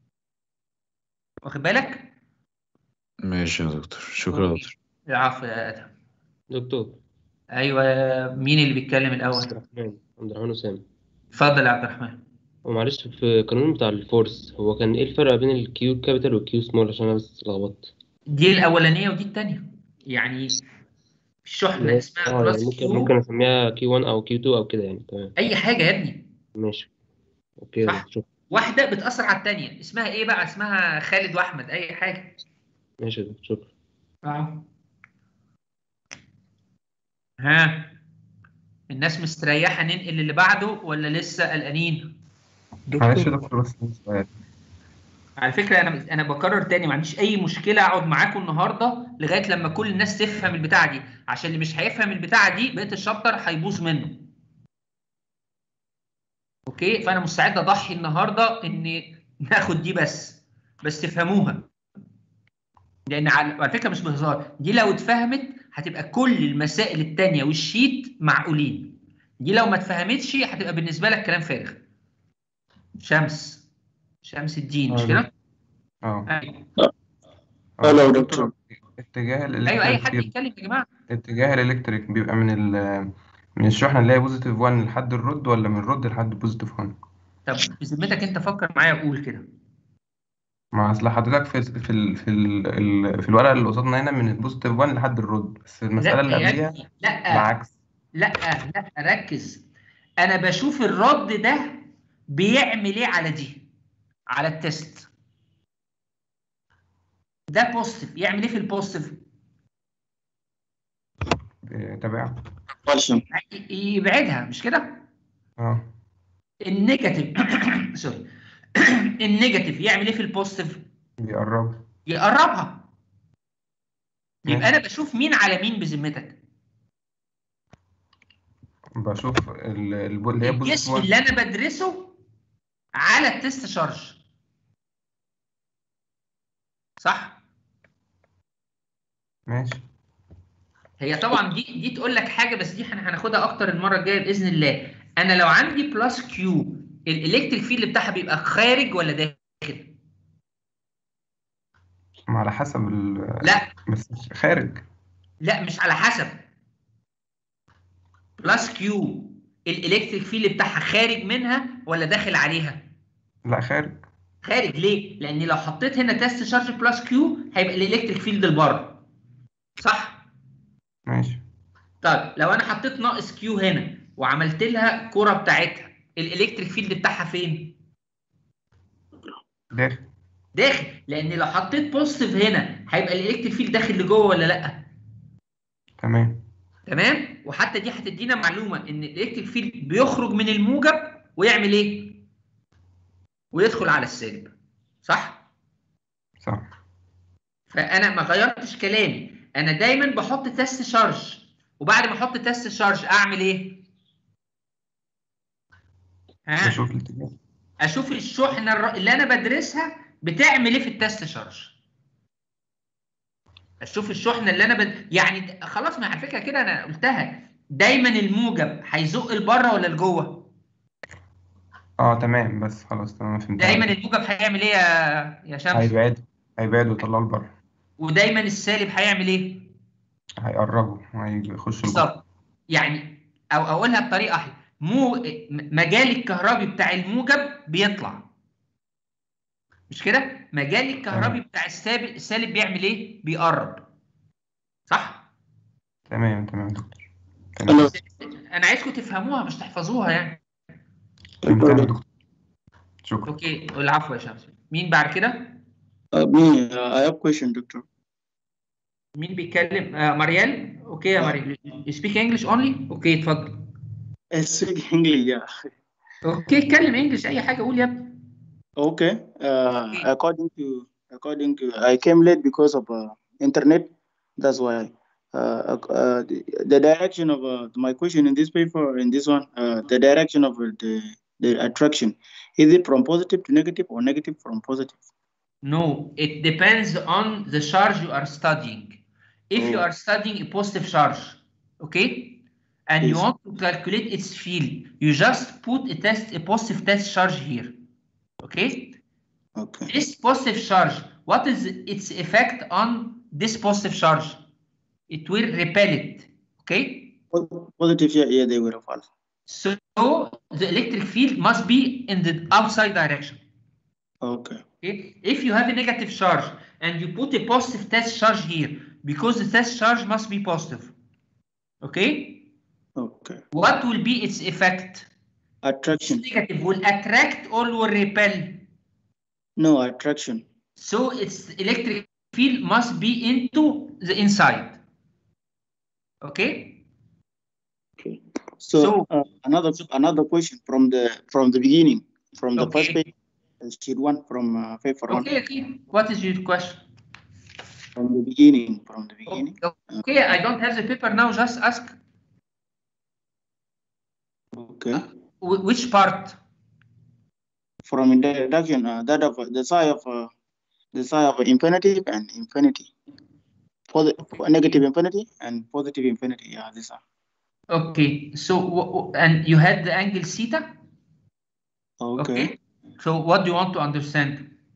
واخد بالك؟ ماشي يا دكتور شكرا يا دكتور العفو يا ادهم دكتور ايوه مين اللي بيتكلم عبد الاول؟ الرحمن عبد الرحمن أسامة اتفضل يا عبد الرحمن ومعلش في القانون بتاع الفورس هو كان ايه الفرق بين الكيو كابيتال والكيو سمول عشان انا بس اتلخبطت دي الاولانيه ودي الثانيه يعني الشحنه اسمها اه يعني بلس ممكن كيو ممكن اسميها كيو 1 او كيو 2 او كده يعني تمام اي حاجه يا ابني ماشي اوكي صح. شكرا واحده بتاثر على الثانيه اسمها ايه بقى؟ اسمها خالد واحمد اي حاجه ماشي يا دكتور شكرا اه ها الناس مستريحه ننقل اللي بعده ولا لسه قلقانين؟ معلش يا دكتور بس سؤال على فكره انا انا بكرر تاني ما عنديش اي مشكله اقعد معاكم النهارده لغايه لما كل الناس تفهم البتاعه دي عشان اللي مش هيفهم البتاعه دي بقيه الشابتر هيبوظ منه اوكي فانا مستعد اضحي النهارده ان ناخد دي بس بس تفهموها لان على على فكره مش بهزار دي لو اتفهمت هتبقى كل المسائل التانية والشيت معقولين دي لو ما اتفهمتش هتبقى بالنسبه لك كلام فارغ شمس شمس الدين مش كده؟ اه أيوة. هلو دكتور اتجاه ايوه اي الالكتريك حد فيلد يتكلم يا جماعه اتجاه الالكتريك بيبقى من ال من الشحنة اللي هي بوزيتيف 1 لحد الرد ولا من الرد لحد بوزيتيف 1 طب بذمتك انت فكر معايا وقول كده ما اصل حضرتك في في ال في ال ال في الورقة اللي قصادنا هنا من البوزيتيف 1 لحد الرد بس المسألة لا اللي يا قبليها ابني لا العكس لا لا ركز انا بشوف الرد ده بيعمل ايه على دي على التست ده بوزيتيف يعمل ايه في البوزيتيف تابع ي- يبعدها مش كده اه النيجاتيف سوري النيجاتيف يعمل ايه في البوزيتيف بيقرب يقربها يبقى ماشي. انا بشوف مين على مين بذمتك بشوف ال- الب- اللي هي بوزيتيف الجسم 1 اللي انا بدرسه على التست شارج صح ماشي هي طبعا دي دي تقول لك حاجه بس دي هن- هناخدها اكتر المره الجايه باذن الله انا لو عندي بلس كيو الالكتريك فيلد بتاعها بيبقى خارج ولا داخل ما على حسب ال لا بس خارج لا مش على حسب بلس كيو الالكتريك فيلد بتاعها خارج منها ولا داخل عليها لا خارج خارج ليه لان لو حطيت هنا تيست شارج بلس كيو هيبقى الالكتريك فيلد لبره صح ماشي طيب لو انا حطيت ناقص كيو هنا وعملت لها كرة بتاعتها الالكتريك فيلد بتاعها فين داخل داخل لان لو حطيت بوزيتيف هنا هيبقى الالكتريك فيلد داخل لجوه ولا لا تمام تمام وحتى دي هتدينا معلومه ان الالكتريك فيلد بيخرج من الموجب ويعمل ايه ويدخل على السالب صح صح فانا ما غيرتش كلامي انا دايما بحط تيست شارج وبعد ما احط تيست شارج اعمل ايه ها بشوف الاتجاه اشوف الشحنه الر- اللي انا بدرسها بتعمل ايه في التست شارج اشوف الشحنه اللي انا بد... يعني د- خلاص ما على فكره كده انا قلتها دايما الموجب هيزق لبره ولا لجوه اه تمام بس خلاص تمام فهمت دايما الموجب هيعمل ايه يا يا شمس هيبعد هيبعد ويطلعه لبره ودايما السالب هيعمل ايه هيقربه هيخش لجوه بالظبط يعني او اقولها بطريقه احلى مو م- مجال الكهربي بتاع الموجب بيطلع مش كده مجال الكهربي بتاع السالب السالب بيعمل ايه بيقرب صح تمام تمام دكتور تمام انا عايزكم تفهموها مش تحفظوها يعني فهمتها يا دكتور شكرا اوكي العفو يا شمس مين بعد كده Uh, me, uh, I have question, doctor. مين بيتكلم آه ماريال اوكي يا ماريال you speak English only اوكي اتفضل I speak English, yeah. اوكي اتكلم انجلش اي حاجه قول يا ابني Okay. Uh, according to according to I came late because of uh, internet. That's why. Uh, uh, the, the direction of uh, my question in this paper in this one, uh, the direction of uh, the the attraction, is it from positive to negative or negative from positive? No, it depends on the charge you are studying. If you Oh. are studying a positive charge, okay, and you Yes. want to calculate its field, you just put a test, a positive test charge here, okay? Okay. This positive charge, what is its effect on this positive charge? It will repel it, okay? Po- Positive, yeah, yeah, they will fall. So the electric field must be in the outside direction. Okay. Okay? If you have a negative charge and you put a positive test charge here, because the test charge must be positive. Okay? Okay. What will be its effect? Attraction. Negative will attract or will repel. No attraction. So its electric field must be into the inside. Okay? So, So- uh, another another question from the from the beginning, from the first Okay. page, uh, sheet one from uh, paper one. Okay, okay. What is your question? From the beginning, from the beginning. Okay, I don't have the paper now, just ask Okay. wh- which part? From introduction, uh, that of uh, the sign of uh, the sign of infinity and infinity. Posi- negative infinity and positive infinity. Yeah, these are. Okay, so wh- wh- and you had the angle theta. Okay. So what do you want to understand?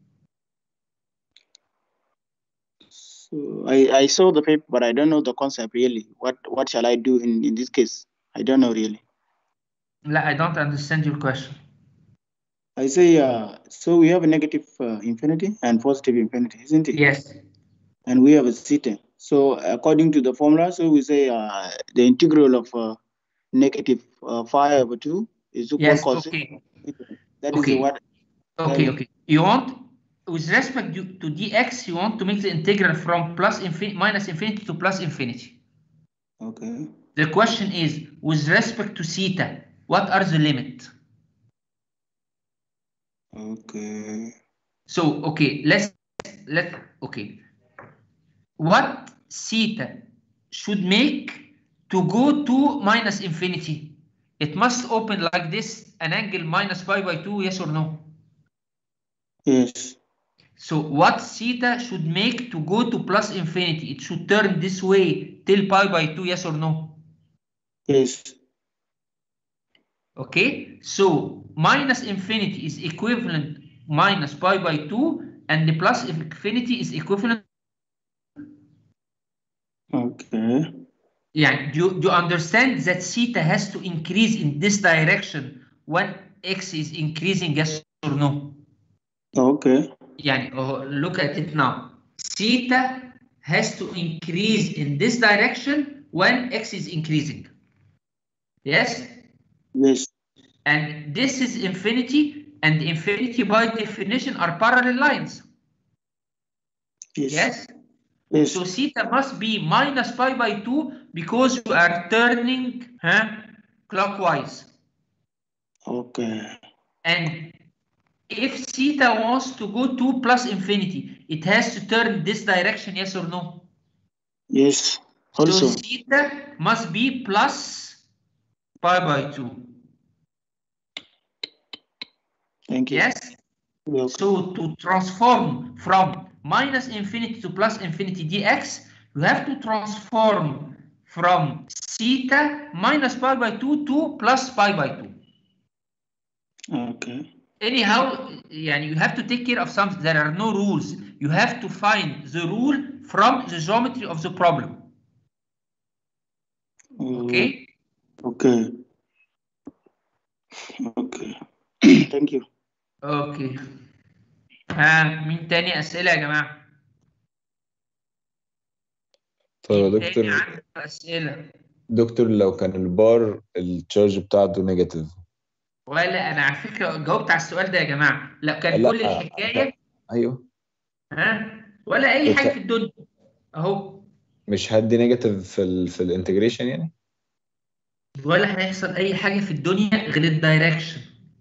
So I, I saw the paper, but I don't know the concept really. What what shall I do in, in this case? I don't know really. لا, I don't understand your question. I say, uh, so we have a negative uh, infinity and positive infinity, isn't it? Yes. And we have a theta. So according to the formula, so we say uh, the integral of uh, negative uh, phi over 2 is equal Yes, cos okay. That is Okay. what. Okay, um, okay. You want, with respect to, to dx, you want to make the integral from plus infinity minus infinity to plus infinity. Okay. The question is, with respect to theta, what are the limit? Okay. So, okay, let's let okay. What theta should make to go to minus infinity? It must open like this, an angle minus pi by 2, yes or no? Yes. So what theta should make to go to plus infinity? It should turn this way till pi by 2, yes or no? Yes. Okay, so minus infinity is equivalent minus pi by 2 and the plus infinity is equivalent. Okay. Yeah, do you, do you understand that theta has to increase in this direction when x is increasing, yes or no? Okay. يعني uh, look at it now. Theta has to increase in this direction when x is increasing. Yes? Yes. And this is infinity, and infinity by definition are parallel lines. Yes. Yes? Yes. So theta must be minus pi by 2 because you are turning huh, clockwise. Okay. And if theta wants to go to plus infinity, it has to turn this direction, yes or no? Yes. Also. So theta must be plus pi by 2. Thank you. Yes? Okay. So to transform from minus infinity to plus infinity dx, you have to transform from theta minus pi by 2 to plus pi by 2. Okay. Anyhow, yani you have to take care of something. There are no rules. You have to find the rule from the geometry of the problem. Okay? Okay. Okay. Thank you. اوكي ها مين تاني اسئله يا جماعه طب يا تاني دكتور عنده اسئله دكتور لو كان البار التشارج بتاعته نيجاتيف ولا انا على فكره جاوبت على السؤال ده يا جماعه لو كان لا، كل الحكايه ايوه ها ولا اي بس- حاجه في الدنيا اهو مش هدي نيجاتيف في ال في الانتجريشن يعني ولا هيحصل اي حاجه في الدنيا غير الدايركشن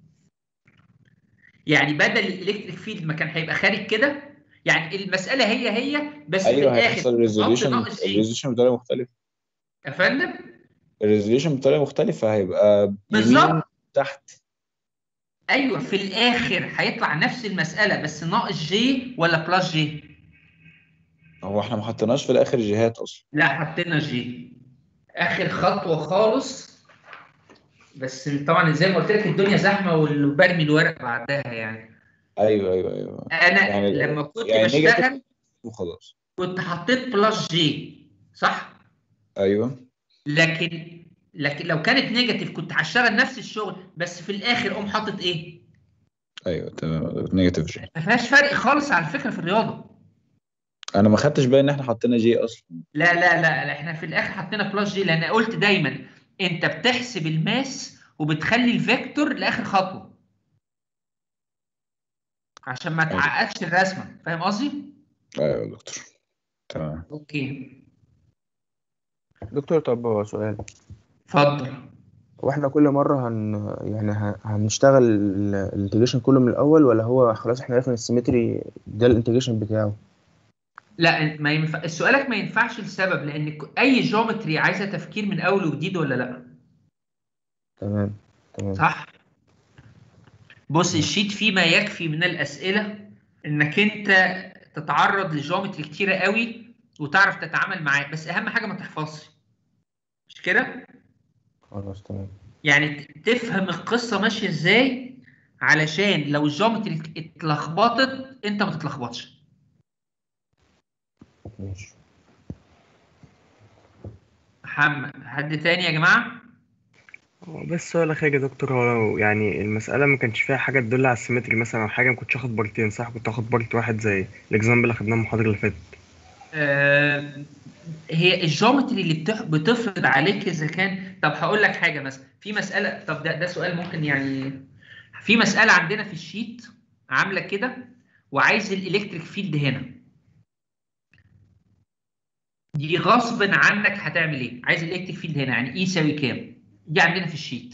يعني بدل الالكتريك فيلد ما كان هيبقى خارج كده يعني المساله هي هي بس في ايوه الاخر هيحصل خط ريزوليوشن ناقص ايه الريزوليوشن بطريقه مختلفه يا فندم الريزوليوشن بطريقه مختلفه هيبقى يمين بالظبط تحت ايوه في الاخر هيطلع نفس المساله بس ناقص جي ولا بلس جي هو احنا ما حطيناش في الاخر جهات اصلا لا حطينا جي اخر خطوه خالص بس طبعا زي ما قلت لك الدنيا زحمه وبرمي الورق بعدها يعني ايوه ايوه ايوه انا يعني لما كنت يعني بشتغل نيجاتيف وخلاص كنت حطيت بلس جي صح ايوه لكن لكن لو كانت نيجاتيف كنت هشتغل نفس الشغل بس في الاخر اقوم حاطط ايه ايوه تمام نيجاتيف جي ما فيهاش فرق خالص على فكره في الرياضه انا ما خدتش بالي ان احنا حطينا جي اصلا لا لا لا, لا احنا في الاخر حطينا بلس جي لان قلت دايما انت بتحسب الماس وبتخلي الفيكتور لاخر خطوه عشان ما تعقدش الرسمه فاهم قصدي؟ ايوه يا دكتور تمام اوكي دكتور طب هو سؤال اتفضل هو احنا كل مرة هن يعني ه- هنشتغل الانتجريشن كله من الأول ولا هو خلاص احنا عرفنا السيمتري ده الانتجريشن بتاعه لا ما ينفع سؤالك ما ينفعش لسبب لان ك- اي جيومتري عايزه تفكير من اول وجديد ولا لا تمام تمام صح بص الشيت فيه ما يكفي من الاسئله انك انت تتعرض لجيومتري كتيره قوي وتعرف تتعامل معاه بس اهم حاجه ما تحفظش مش كده خلاص تمام يعني ت- تفهم القصه ماشيه ازاي علشان لو الجيومتري اتلخبطت انت ما تتلخبطش ماشي محمد حد تاني يا جماعه هو بس سؤال أخير يا دكتور هو لو يعني المسألة ما كانش فيها حاجة تدل على السيمتري مثلا أو حاجة ما كنتش آخد بارتين صح كنت آخد بارت واحد زي الإكزامبل اللي أخدناه المحاضرة اللي فاتت آه، هي الجيومتري اللي بتح- بتفرض عليك اذا كان طب هقول لك حاجه مثلا في مساله طب ده ده سؤال ممكن يعني في مساله عندنا في الشيت عامله كده وعايز الالكتريك فيلد هنا دي غصب عنك هتعمل ايه عايز الالكتريك فيلد هنا يعني اي يساوي كام دي عندنا في الشيت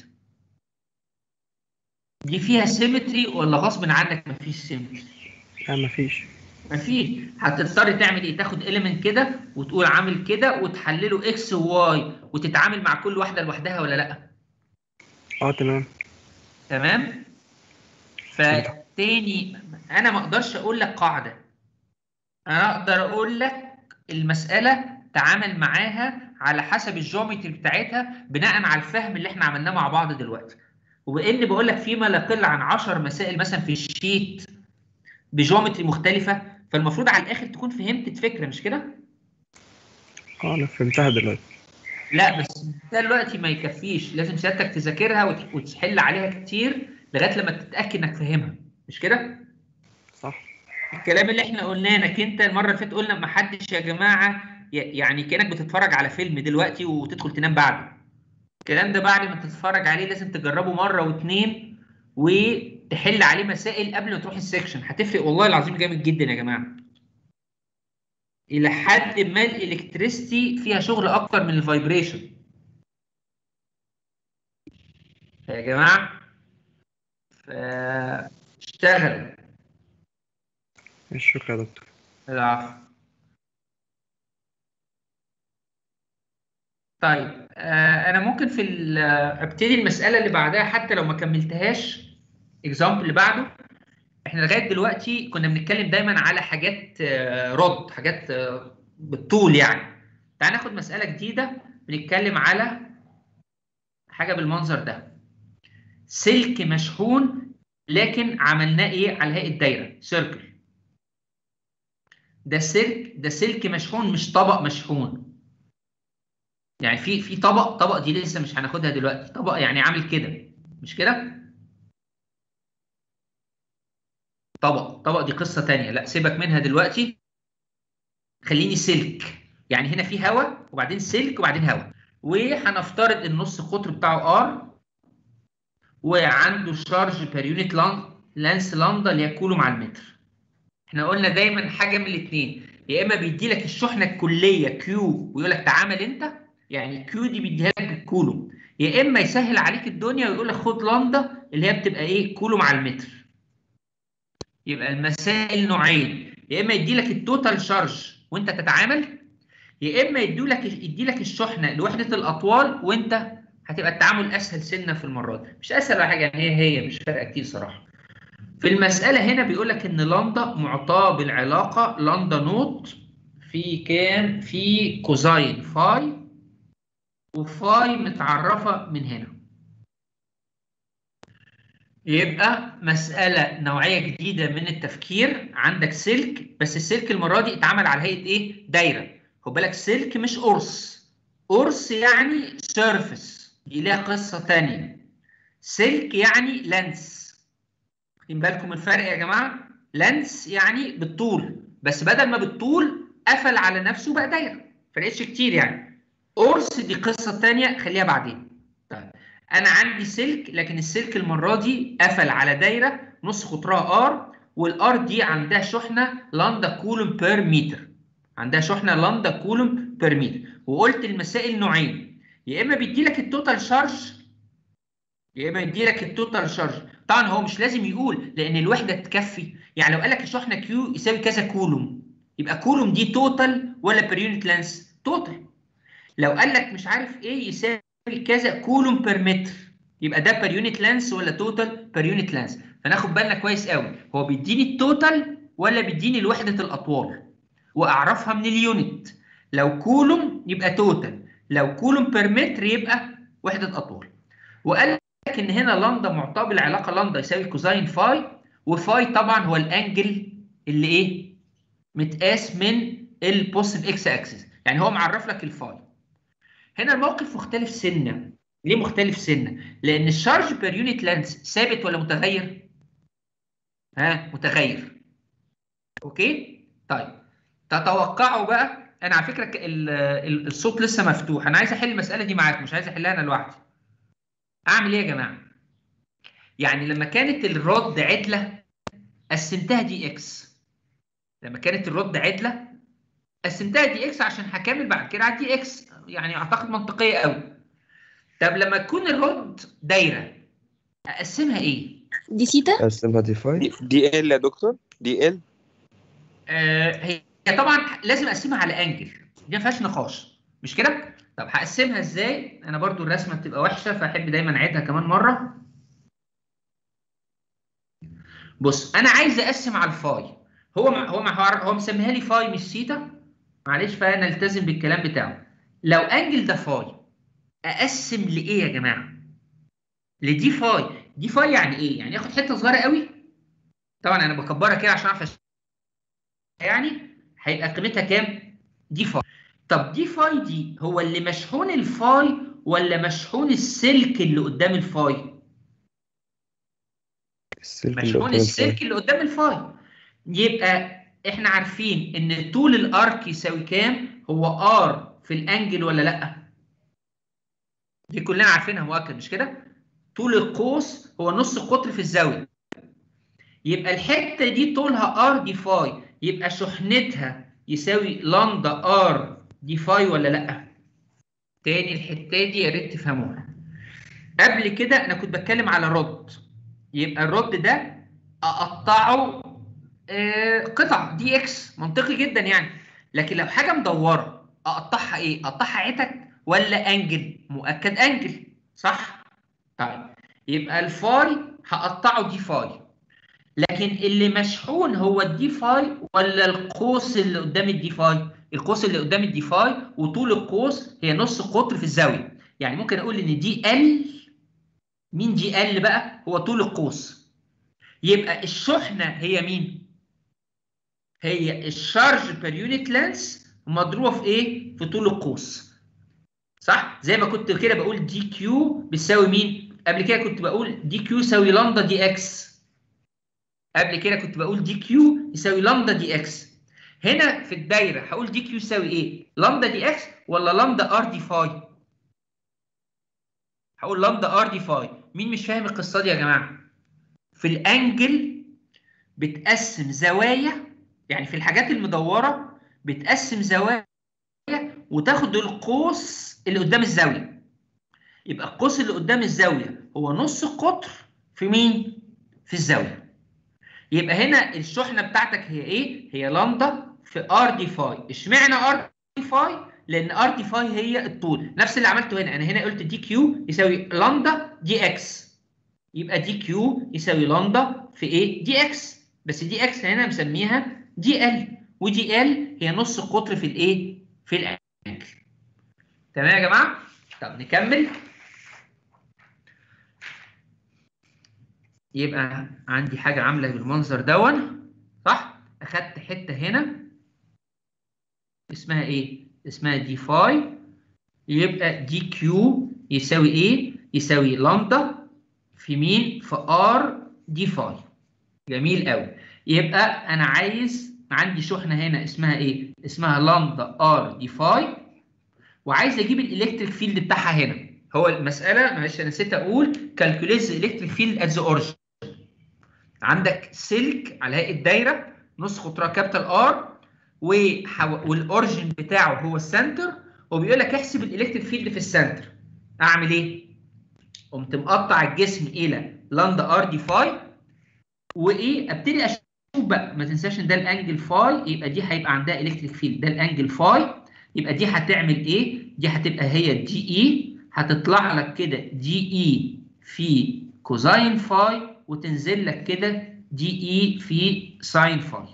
دي فيها سيمتري ولا غصب عنك مفيش سيمتري لا مفيش مفيش هتضطر تعمل ايه تاخد اليمنت كده وتقول عامل كده وتحلله اكس وواي وتتعامل مع كل واحده لوحدها ولا لا اه تمام تمام فتاني انا ما اقدرش اقول لك قاعده انا اقدر اقول لك المساله تعامل معاها على حسب الجيومتري بتاعتها بناء على الفهم اللي احنا عملناه مع بعض دلوقتي وبان بقول لك فيما لا يقل عن 10 مسائل مثلا في الشيت بجيومتري مختلفه فالمفروض على الاخر تكون فهمت الفكره مش كده؟ اه أنا فهمتها دلوقتي لا بس ده دلوقتي ما يكفيش لازم سيادتك تذاكرها وت- وتحل عليها كتير لغايه لما تتاكد انك فاهمها مش كده؟ صح الكلام اللي احنا قلناه انك انت المره اللي فاتت قلنا ما حدش يا جماعه ي- يعني كانك بتتفرج على فيلم دلوقتي وتدخل تنام بعده الكلام ده بعد ما تتفرج عليه لازم تجربه مره واتنين وتحل عليه مسائل قبل ما تروح السكشن هتفرق والله العظيم جامد جدا يا جماعه الى حد ما الالكتريستي فيها شغل اكتر من الفايبريشن يا جماعه فاشتغلوا شكرا يا دكتور العفو طيب آه انا ممكن في ال- آه، ابتدي المساله اللي بعدها حتى لو ما كملتهاش اكزامبل اللي بعده احنا لغايه دلوقتي كنا بنتكلم دايما على حاجات آه، رد حاجات آه، بالطول يعني تعال ناخد مساله جديده بنتكلم على حاجه بالمنظر ده سلك مشحون لكن عملناه ايه على هيئه دايره سيركل ده سلك ده سلك مشحون مش طبق مشحون يعني في في طبق طبق دي لسه مش هناخدها دلوقتي طبق يعني عامل كده مش كده طبق طبق دي قصة تانية لا سيبك منها دلوقتي خليني سلك يعني هنا في هواء وبعدين سلك وبعدين هواء وهنفترض النص قطر بتاعه ار وعنده شارج بير يونت لانس لامدا اللي هي كولوم على المتر احنا قلنا دايما حاجه من الاثنين يا اما بيدي لك الشحنه الكليه كيو ويقول لك تعامل انت يعني كيو دي بيديها لك بالكولوم يا اما يسهل عليك الدنيا ويقول لك خد لامدا اللي هي بتبقى ايه كولوم على المتر يبقى المسائل نوعين يا اما يدي لك التوتال شارج وانت تتعامل يا اما يدي لك يدي لك الشحنه لوحده الاطوال وانت هتبقى التعامل اسهل سنه في المره دي مش اسهل ولا حاجه يعني هي هي مش فارقه كتير صراحه في المسألة هنا بيقول لك إن لامدا معطاة بالعلاقة لامدا نوت في كام؟ في كوزاين فاي وفاي متعرفة من هنا. يبقى مسألة نوعية جديدة من التفكير عندك سلك بس السلك المرة دي اتعمل على هيئة إيه؟ دايرة. خد بالك سلك مش قرص. قرص يعني سيرفس دي ليها قصة تانية. سلك يعني لانس. واخدين بالكم الفرق يا جماعه لانس يعني بالطول بس بدل ما بالطول قفل على نفسه بقى دايره فرقتش كتير يعني قرص دي قصه تانية خليها بعدين طيب انا عندي سلك لكن السلك المره دي قفل على دايره نص قطرها ار والار دي عندها شحنه لاندا كولوم بير متر عندها شحنه لاندا كولوم بير متر وقلت المسائل نوعين يا اما بيدي لك التوتال شارج يا اما يدي لك التوتال شارج طبعا هو مش لازم يقول لان الوحده تكفي يعني لو قال لك الشحنه كيو يساوي كذا كولوم يبقى كولوم دي توتال ولا بير يونت لانس توتال لو قال لك مش عارف ايه يساوي كذا كولوم بير متر يبقى ده بير يونت لانس ولا توتال بير يونت لانس فناخد بالنا كويس قوي هو بيديني التوتال ولا بيديني الوحده الاطوال واعرفها من اليونت لو كولوم يبقى توتال لو كولوم بير متر يبقى وحده اطوال وقال لك ان هنا لندا معطاه بالعلاقه لندا يساوي كوزين فاي وفاي طبعا هو الانجل اللي ايه متقاس من البوزيتيف اكس اكسس يعني هو معرف لك الفاي هنا الموقف مختلف سنه ليه مختلف سنه لان الشارج بير يونت لانس ثابت ولا متغير ها متغير اوكي طيب تتوقعوا بقى انا على فكره ك- ال- ال- الصوت لسه مفتوح انا عايز احل المساله دي معاكم مش عايز احلها انا لوحدي اعمل ايه يا جماعه يعني لما كانت الرد عدله قسمتها دي اكس لما كانت الرد عدله قسمتها دي اكس عشان هكمل بعد كده على دي اكس يعني اعتقد منطقيه قوي طب لما تكون الرد دايره اقسمها ايه دي سيتا قسمها دي فاي دي ال يا دكتور دي ال آه هي هي طبعا لازم اقسمها على انجل دي ما فيهاش نقاش مش كده طب هقسمها ازاي انا برضو الرسمه بتبقى وحشه فاحب دايما اعيدها كمان مره بص انا عايز اقسم على الفاي هو مع هو مع هو مسميها لي فاي مش سيتا معلش فانا التزم بالكلام بتاعه لو انجل ده فاي اقسم لايه يا جماعه لدي فاي دي فاي يعني ايه يعني اخد حته صغيره قوي طبعا انا بكبرها كده عشان اعرف أش- يعني هيبقى قيمتها كام دي فاي طب دي فاي دي هو اللي مشحون الفاي ولا مشحون السلك اللي قدام الفاي السلك اللي مشحون قدام الفاي السلك اللي قدام الفاي يبقى احنا عارفين ان طول الارك يساوي كام هو ار في الانجل ولا لا دي كلنا عارفينها مؤكد مش كده طول القوس هو نص القطر في الزاويه يبقى الحته دي طولها ار دي فاي يبقى شحنتها يساوي لامدا ار دي فاي ولا لا تاني الحته دي يا ريت تفهموها قبل كده انا كنت بتكلم على رد يبقى الرد ده اقطعه آه، قطع دي اكس منطقي جدا يعني لكن لو حاجه مدوره اقطعها ايه اقطعها عتك ولا انجل مؤكد انجل صح طيب يبقى الفاي هقطعه دي فاي لكن اللي مشحون هو الدي فاي ولا القوس اللي قدام الدي فاي القوس اللي قدام الدي فاي وطول القوس هي نص قطر في الزاويه يعني ممكن اقول ان دي ال مين دي ال بقى هو طول القوس يبقى الشحنه هي مين هي الشارج بير يونت لينس مضروبه في ايه في طول القوس صح زي ما كنت كده بقول دي كيو بتساوي مين قبل كده كنت بقول دي كيو يساوي لامدا دي اكس قبل كده كنت بقول دي كيو يساوي لامدا دي اكس هنا في الدايره هقول دي كيو يساوي ايه لامدا دي اكس ولا لامدا ار دي فاي هقول لامدا ار دي فاي مين مش فاهم القصه دي يا جماعه في الانجل بتقسم زوايا يعني في الحاجات المدوره بتقسم زوايا وتاخد القوس اللي قدام الزاويه يبقى القوس اللي قدام الزاويه هو نص القطر في مين في الزاويه يبقى هنا الشحنه بتاعتك هي ايه هي لامدا في ار دي فاي اشمعنى ار دي فاي لان ار دي فاي هي الطول نفس اللي عملته هنا انا هنا قلت دي كيو يساوي لامدا دي اكس يبقى دي كيو يساوي لامدا في ايه دي اكس بس دي اكس هنا مسميها دي ال ودي ال هي نص القطر في الايه في الانجل تمام يا جماعه طب نكمل يبقى عندي حاجه عامله بالمنظر دون صح اخدت حته هنا اسمها ايه اسمها دي فاي يبقى دي كيو يساوي ايه يساوي لامدا في مين في ار دي فاي جميل قوي يبقى انا عايز عندي شحنه هنا اسمها ايه اسمها لامدا ار دي فاي وعايز اجيب الالكتريك فيلد بتاعها هنا هو المساله معلش انا نسيت اقول كالكوليز الكتريك فيلد ات ذا اوريجن عندك سلك على هيئه دايره نص قطرها كابيتال ار والاوريجن بتاعه هو السنتر وبيقول لك احسب الالكتريك فيلد في السنتر اعمل ايه قمت مقطع الجسم الى لامدا ار دي فاي وايه ابتدي اشوف بقى ما تنساش ان ده الانجل فاي يبقى دي هيبقى عندها الكتريك فيلد ده الانجل فاي يبقى دي هتعمل ايه دي هتبقى هي دي اي هتطلع لك كده دي اي في كوزاين فاي وتنزل لك كده دي اي في ساين فاي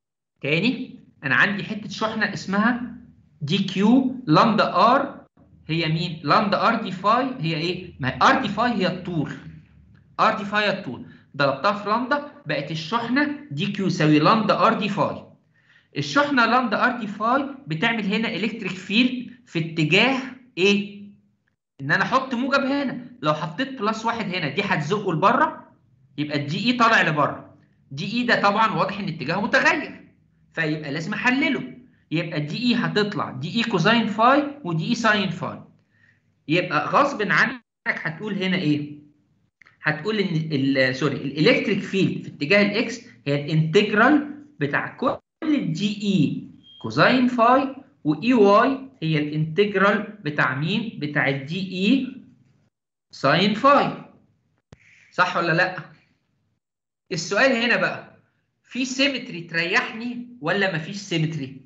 تاني انا عندي حته شحنه اسمها دي كيو لامدا ار هي مين لامدا ار دي فاي هي ايه ما ار دي فاي هي الطول ار دي فاي هي الطول ضربتها في لامدا بقت الشحنه دي كيو يساوي لامدا ار دي فاي الشحنه لامدا ار دي فاي بتعمل هنا الكتريك فيلد في اتجاه ايه ان انا احط موجب هنا لو حطيت بلس واحد هنا دي هتزقه لبره يبقى الدي اي طالع لبره دي اي ده طبعا واضح ان اتجاهه متغير فيبقى لازم احلله يبقى الدي اي هتطلع دي اي كوزاين فاي ودي اي ساين فاي يبقى غصب عنك هتقول هنا ايه هتقول ان ال- سوري الالكتريك فيلد في اتجاه الاكس هي الانتجرال بتاع كل الدي اي كوزاين فاي واي واي هي الانتجرال بتاع مين بتاع الدي اي ساين فاي صح ولا لا السؤال هنا بقى في سيمتري تريحني ولا مفيش سيمتري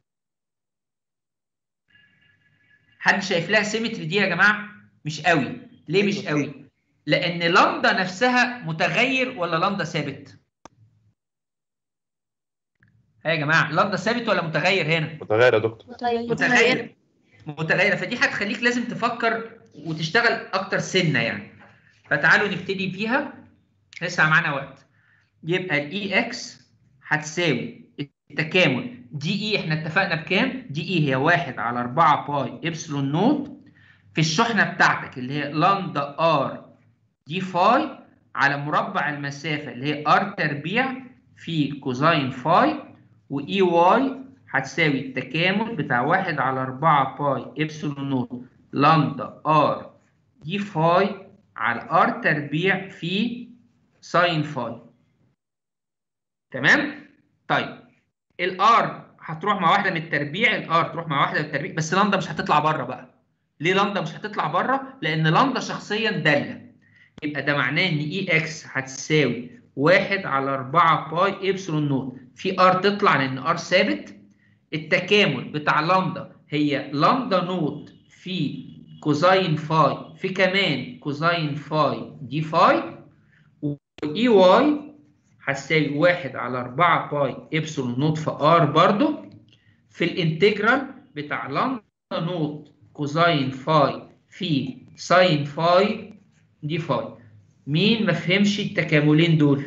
حد شايف لها سيمتري دي يا جماعه مش قوي ليه مش قوي لان لامدا نفسها متغير ولا لامدا ثابت ها يا جماعه لامدا ثابت ولا متغير هنا متغير يا دكتور متغير متغيره فدي هتخليك لازم تفكر وتشتغل اكتر سنه يعني فتعالوا نبتدي فيها لسه معانا وقت يبقى الاي اكس هتساوي التكامل دي اي احنا اتفقنا بكام؟ دي اي هي 1 على 4 باي ابسلون نوت في الشحنه بتاعتك اللي هي لامدا ار دي فاي على مربع المسافه اللي هي ار تربيع في كوزاين فاي واي واي هتساوي التكامل بتاع 1 على 4 باي ابسلون نوت لامدا ار دي فاي على ار تربيع في ساين فاي تمام طيب الار هتروح مع واحده من التربيع الار تروح مع واحده من التربيع بس لامدا مش هتطلع بره بقى ليه لامدا مش هتطلع بره لان لامدا شخصيا داله يبقى ده معناه ان اي اكس هتساوي 1 على 4 باي ابسلون نوت في ار تطلع لان ار ثابت التكامل بتاع لامدا هي لامدا نوت في كوزاين فاي في كمان كوزاين فاي دي فاي واي واي هتساوي 1 على 4 باي ابسلون نوت في ار برضو في الانتجرال بتاع لامدا نوت كوزاين فاي في ساين فاي دي فاي مين ما فهمش التكاملين دول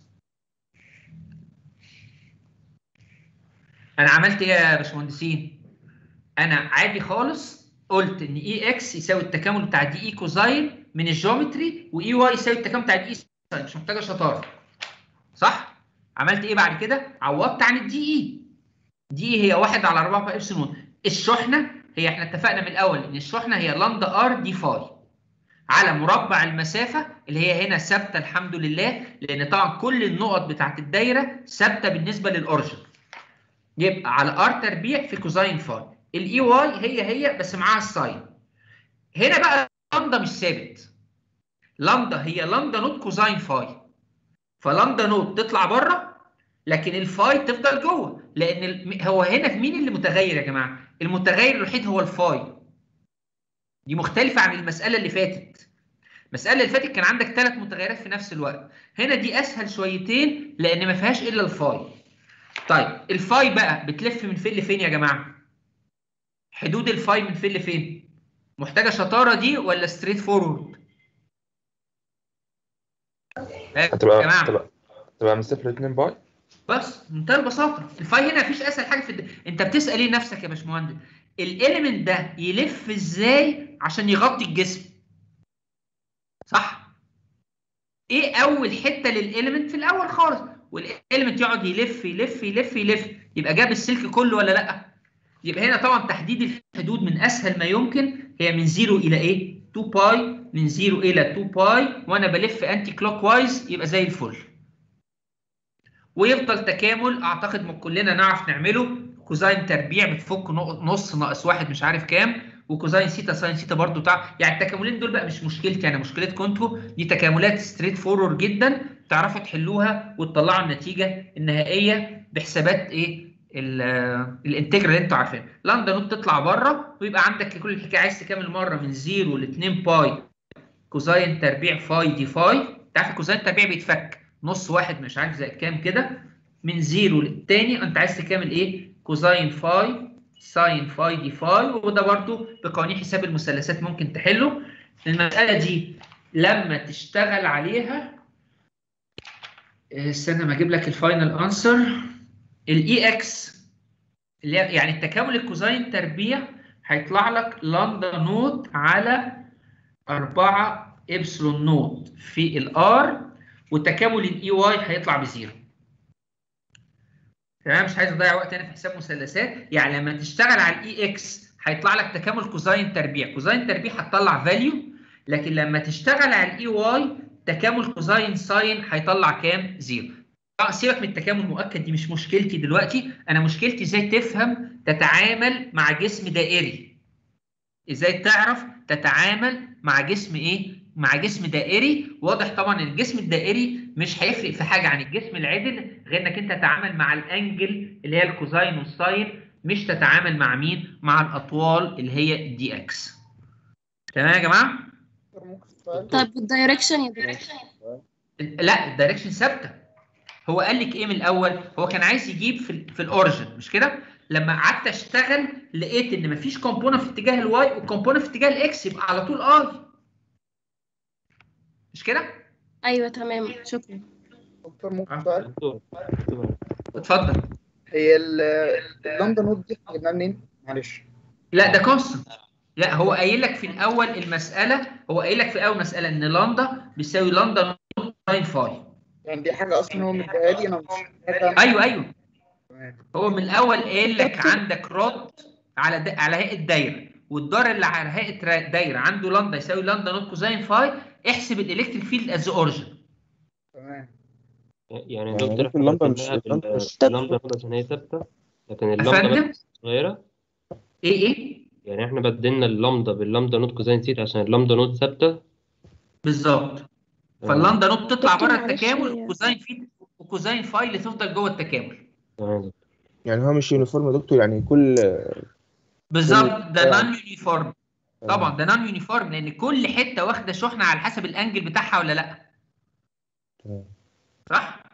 انا عملت ايه يا باشمهندسين انا عادي خالص قلت ان اي اكس يساوي التكامل بتاع دي اي كوزاين من الجيومتري واي واي يساوي التكامل بتاع دي اي ساين مش محتاجه شطاره صح عملت ايه بعد كده عوضت عن الدي اي دي اي هي 1 على 4 باي ابسلون الشحنه هي احنا اتفقنا من الاول ان الشحنه هي لامدا ار دي فاي على مربع المسافه اللي هي هنا ثابته الحمد لله لان طبعا كل النقط بتاعت الدايره ثابته بالنسبه للاورجن يبقى على ار تربيع في كوزاين فاي الاي واي هي هي بس معاها الساين هنا بقى لامدا مش ثابت لامدا هي لامدا نوت كوزاين فاي فلامدا نوت تطلع بره لكن الفاي تفضل جوه لان ال- هو هنا مين اللي متغير يا جماعه المتغير الوحيد هو الفاي دي مختلفه عن المساله اللي فاتت المساله اللي فاتت كان عندك ثلاث متغيرات في نفس الوقت هنا دي اسهل شويتين لان ما فيهاش الا الفاي طيب الفاي بقى بتلف من فين لفين يا جماعه حدود الفاي من فين لفين محتاجه شطاره دي ولا ستريت فورورد يا هتبقى جماعه هتبقى هتبقى من صفر ل 2 باي بس بمنتهى البساطه الفاي هنا مفيش اسهل حاجه في الد... انت بتسال ايه نفسك يا باشمهندس الاليمنت ده يلف ازاي عشان يغطي الجسم صح ايه اول حته للاليمنت في الاول خالص والاليمنت يقعد يلف يلف يلف يلف يبقى جاب السلك كله ولا لا يبقى هنا طبعا تحديد الحدود من اسهل ما يمكن هي من 0 الى ايه 2 باي من 0 الى 2 باي وانا بلف انتي كلوك وايز يبقى زي الفل ويفضل تكامل اعتقد ما كلنا نعرف نعمله كوزاين تربيع بتفك نق- نص ناقص واحد مش عارف كام وكوزاين سيتا ساين سيتا برضو بتاع يعني التكاملين دول بقى مش مشكلتي انا مشكلتكم انتوا دي تكاملات ستريت فورورد جدا تعرفوا تحلوها وتطلعوا النتيجه النهائيه بحسابات ايه ال- الانتجرال اللي انتوا عارفينها لامدا نوت تطلع بره ويبقى عندك كل الحكايه عايز تكمل مره من 0 ل 2 باي كوزاين تربيع فاي دي فاي انت عارف الكوزاين تربيع بيتفك نص واحد مش عارف زي كام كده من زيرو للتاني انت عايز تكمل ايه كوزاين فاي ساين فاي دي فاي وده برضو بقوانين حساب المثلثات ممكن تحله المساله دي لما تشتغل عليها آه، استنى ما اجيب لك الفاينل انسر الاي اكس اللي هي- يعني التكامل الكوزاين تربيع هيطلع لك لامدا نوت على 4 ابسلون نوت في الار وتكامل الاي واي هيطلع بزيرو تمام مش عايز اضيع وقت انا في حساب مثلثات يعني لما تشتغل على الاي اكس هيطلع لك تكامل كوزاين تربيع كوزاين تربيع هتطلع فاليو لكن لما تشتغل على الاي واي تكامل كوزاين ساين هيطلع كام زيرو اه سيبك من التكامل المؤكد دي مش مشكلتي دلوقتي انا مشكلتي ازاي تفهم تتعامل مع جسم دائري ازاي تعرف تتعامل مع جسم ايه مع جسم دائري واضح طبعا ان الجسم الدائري مش هيفرق في حاجه عن الجسم العدل غير انك انت تتعامل مع الانجل اللي هي الكوزاين والساين مش تتعامل مع مين مع الاطوال اللي هي الدي اكس تمام يا جماعه طيب الدايركشن يا دكتور لا الدايركشن ثابته هو قال لك ايه من الاول هو كان عايز يجيب في ال في الاوريجن مش كده لما قعدت اشتغل لقيت ان مفيش كومبوننت في اتجاه الواي وكومبوننت في اتجاه الاكس يبقى على طول اي مش كده ايوه تمام شكرا دكتور ممكن سؤال اتفضل هي ال- اللامدا نوت دي جبناها منين؟ معلش لا ده كونستنت لا هو قايل لك في الاول المساله هو قايل لك في اول مساله ان لامدا بيساوي لامدا نوت ساين فاي يعني دي حاجه اصلا هو مديها لي انا مش محتاجها ايوه ايوه هو من الاول قايل لك عندك رد على د... على هيئه دايره والدار اللي على هيئه را- دايره عنده لامدا يساوي لامدا نوت كوزاين فاي احسب الالكتريك فيلد از اوريجن تمام يعني يعني دكتور ممكن احنا اللمبة مش- بدلناها اللمبة بال- مش- اللمبة نقطة عشان هي ثابتة لكن اللمبة أفندم؟ بس صغيرة ايه ايه يعني احنا بدلنا اللمبة باللمبة نوت كوزين سيتا عشان اللمبة نوت ثابتة بالظبط فاللامدا نوت تطلع دكتور بره معلش التكامل هي- وكوزاين في وكوزاين فاي اللي تفضل جوه التكامل تمام يعني هو مش يونيفورم يا دكتور يعني كل بالظبط ده آه. نون يونيفورم طبعا ده نون يونيفورم لان كل حته واخده شحنه على حسب الانجل بتاعها ولا لا تمام. صح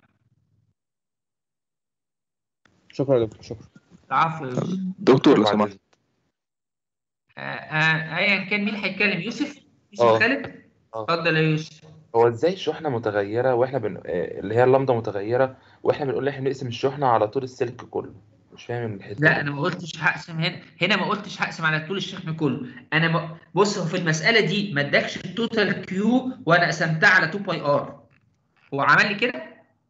شكرا يا دكتور شكرا العفو يا يوسف دكتور لو سمحت آه، آه، ايا كان مين اللي هيتكلم يوسف يوسف آه. خالد آه. اتفضل يا يوسف هو ازاي الشحنه متغيره واحنا بن... آه، اللي هي اللمده متغيره واحنا بنقول احنا بنقسم الشحنه على طول السلك كله مش فاهم الحته لا دي. انا ما قلتش هقسم هنا هنا ما قلتش هقسم على طول الشحن كله انا ما... بص هو في المساله دي ما ادكش التوتال كيو وانا قسمتها على 2 باي ار هو عمل لي كده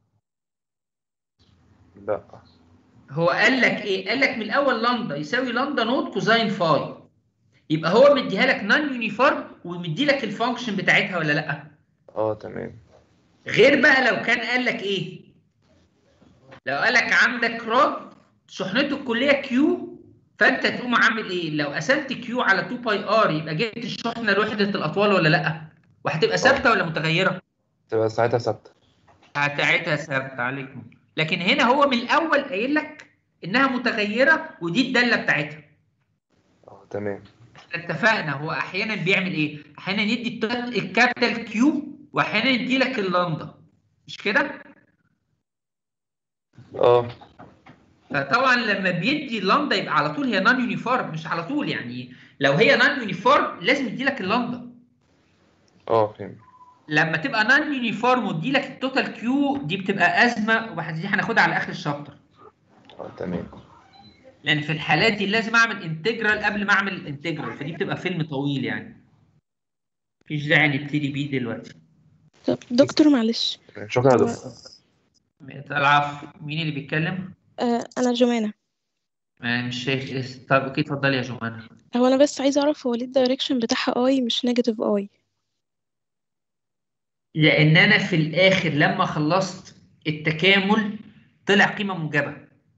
لا هو قال لك ايه قال لك من الاول لامدا يساوي لامدا نوت كوزاين فاي يبقى هو مديها لك نون يونيفورم ومدي لك الفانكشن بتاعتها ولا لا اه تمام غير بقى لو كان قال لك ايه لو قال لك عندك رد شحنته الكليه كيو فانت تقوم عامل ايه لو قسمت كيو على 2 باي ار يبقى جبت الشحنه لوحده الاطوال ولا لا وهتبقى ثابته ولا متغيره تبقى ساعتها ثابته بتاعتها ثابته عليكم لكن هنا هو من الاول قايل لك انها متغيره ودي الداله بتاعتها اه تمام اتفقنا هو احيانا بيعمل ايه احيانا يدي الت- الكابيتال كيو واحيانا يدي لك اللامدا مش كده اه فطبعا لما بيدي اللامدا يبقى على طول هي نون يونيفورم مش على طول يعني لو هي نون يونيفورم لازم يدي لك اللامدا اه فهمت لما تبقى نون يونيفورم وتدي لك التوتال كيو دي بتبقى ازمه ودي هناخدها على اخر الشابتر اه تمام لان في الحالات دي لازم اعمل انتجرال قبل ما اعمل انتجرال فدي بتبقى فيلم طويل يعني مفيش داعي نبتدي بيه دلوقتي طب دكتور معلش شكرا يا دكتور العفو مين اللي بيتكلم؟ آه انا جمانة آه، مش شايف اسم طيب اوكي اتفضلي يا جمانة هو انا بس عايزه اعرف هو ليه الدايركشن بتاعها اي مش نيجاتيف اي لان انا في الاخر لما خلصت التكامل طلع قيمه موجبه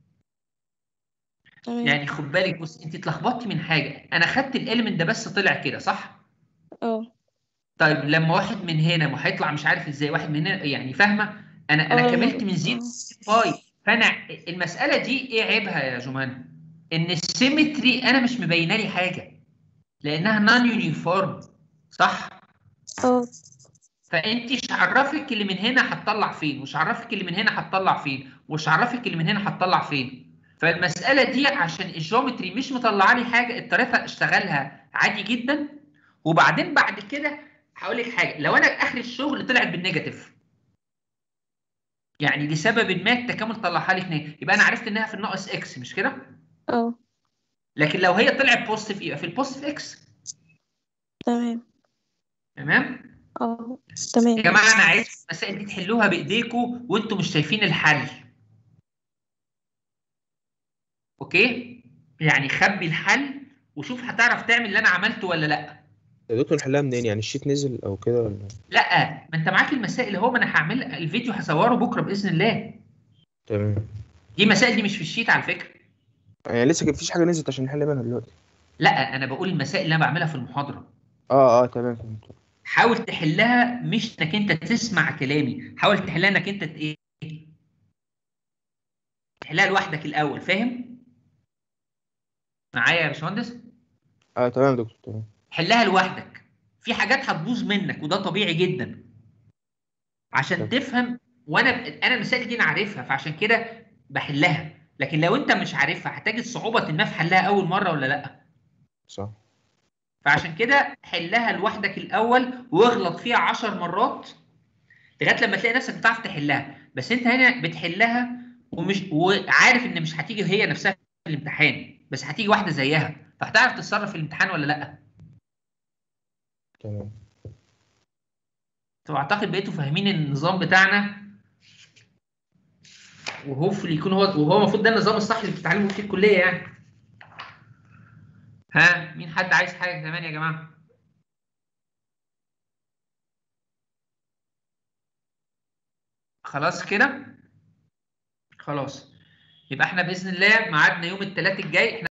تمام يعني خد بالك بص انت اتلخبطتي من حاجه انا خدت الاليمنت ده بس طلع كده صح اه طيب لما واحد من هنا ما هيطلع مش عارف ازاي واحد من هنا يعني فاهمه انا اه انا لما- كملت من زيرو باي فانا المساله دي ايه عيبها يا جمانة ان السيمتري انا مش مبينه لي حاجه لانها نون يونيفورم صح اه فانت مش عرفك اللي من هنا هتطلع فين ومش عرفك اللي من هنا هتطلع فين ومش عرفك اللي من هنا هتطلع فين فالمساله دي عشان الجيومتري مش مطلعه لي حاجه اضطريت اشتغلها عادي جدا وبعدين بعد كده هقول لك حاجه لو انا اخر الشغل طلعت بالنيجاتيف يعني لسبب ما التكامل طلعها لي هناك يبقى انا عرفت انها في الناقص اكس مش كده؟ اه لكن لو هي طلعت بوزيتيف يبقى في البوزيتيف اكس تمام تمام؟ اه تمام يا جماعه انا عايز المسائل دي تحلوها بايديكم وانتم مش شايفين الحل اوكي يعني خبي الحل وشوف هتعرف تعمل اللي انا عملته ولا لا يا دكتور نحلها منين يعني الشيت نزل او كده ولا لا ما انت معاك المسائل اهو ما انا هعمل الفيديو هصوره بكره باذن الله تمام دي مسائل دي مش في الشيت على فكره يعني لسه مفيش حاجه نزلت عشان نحل منها دلوقتي لا انا بقول المسائل اللي انا بعملها في المحاضره اه اه تمام فهمت حاول تحلها مش انك انت تسمع كلامي حاول تحلها انك انت ت- ايه تحلها لوحدك الاول فاهم معايا يا باشمهندس اه تمام يا دكتور تمام حلها لوحدك في حاجات هتبوظ منك وده طبيعي جدا عشان تفهم وانا انا المسائل دي انا عارفها فعشان كده بحلها لكن لو انت مش عارفها هتجد صعوبة ما في حلها اول مرة ولا لا صح فعشان كده حلها لوحدك الاول واغلط فيها 10 مرات لغايه لما تلاقي نفسك بتعرف تحلها بس انت هنا بتحلها ومش وعارف ان مش هتيجي هي نفسها في الامتحان بس هتيجي واحده زيها فهتعرف تتصرف في الامتحان ولا لا تمام طب اعتقد بقيتوا فاهمين النظام بتاعنا وهوفلي يكون هو وهو المفروض ده النظام الصح اللي بتتعلموا فيه الكليه يعني ها مين حد عايز حاجه كمان يا جماعه خلاص كده خلاص يبقى احنا باذن الله ميعادنا يوم الثلاث الجاي احنا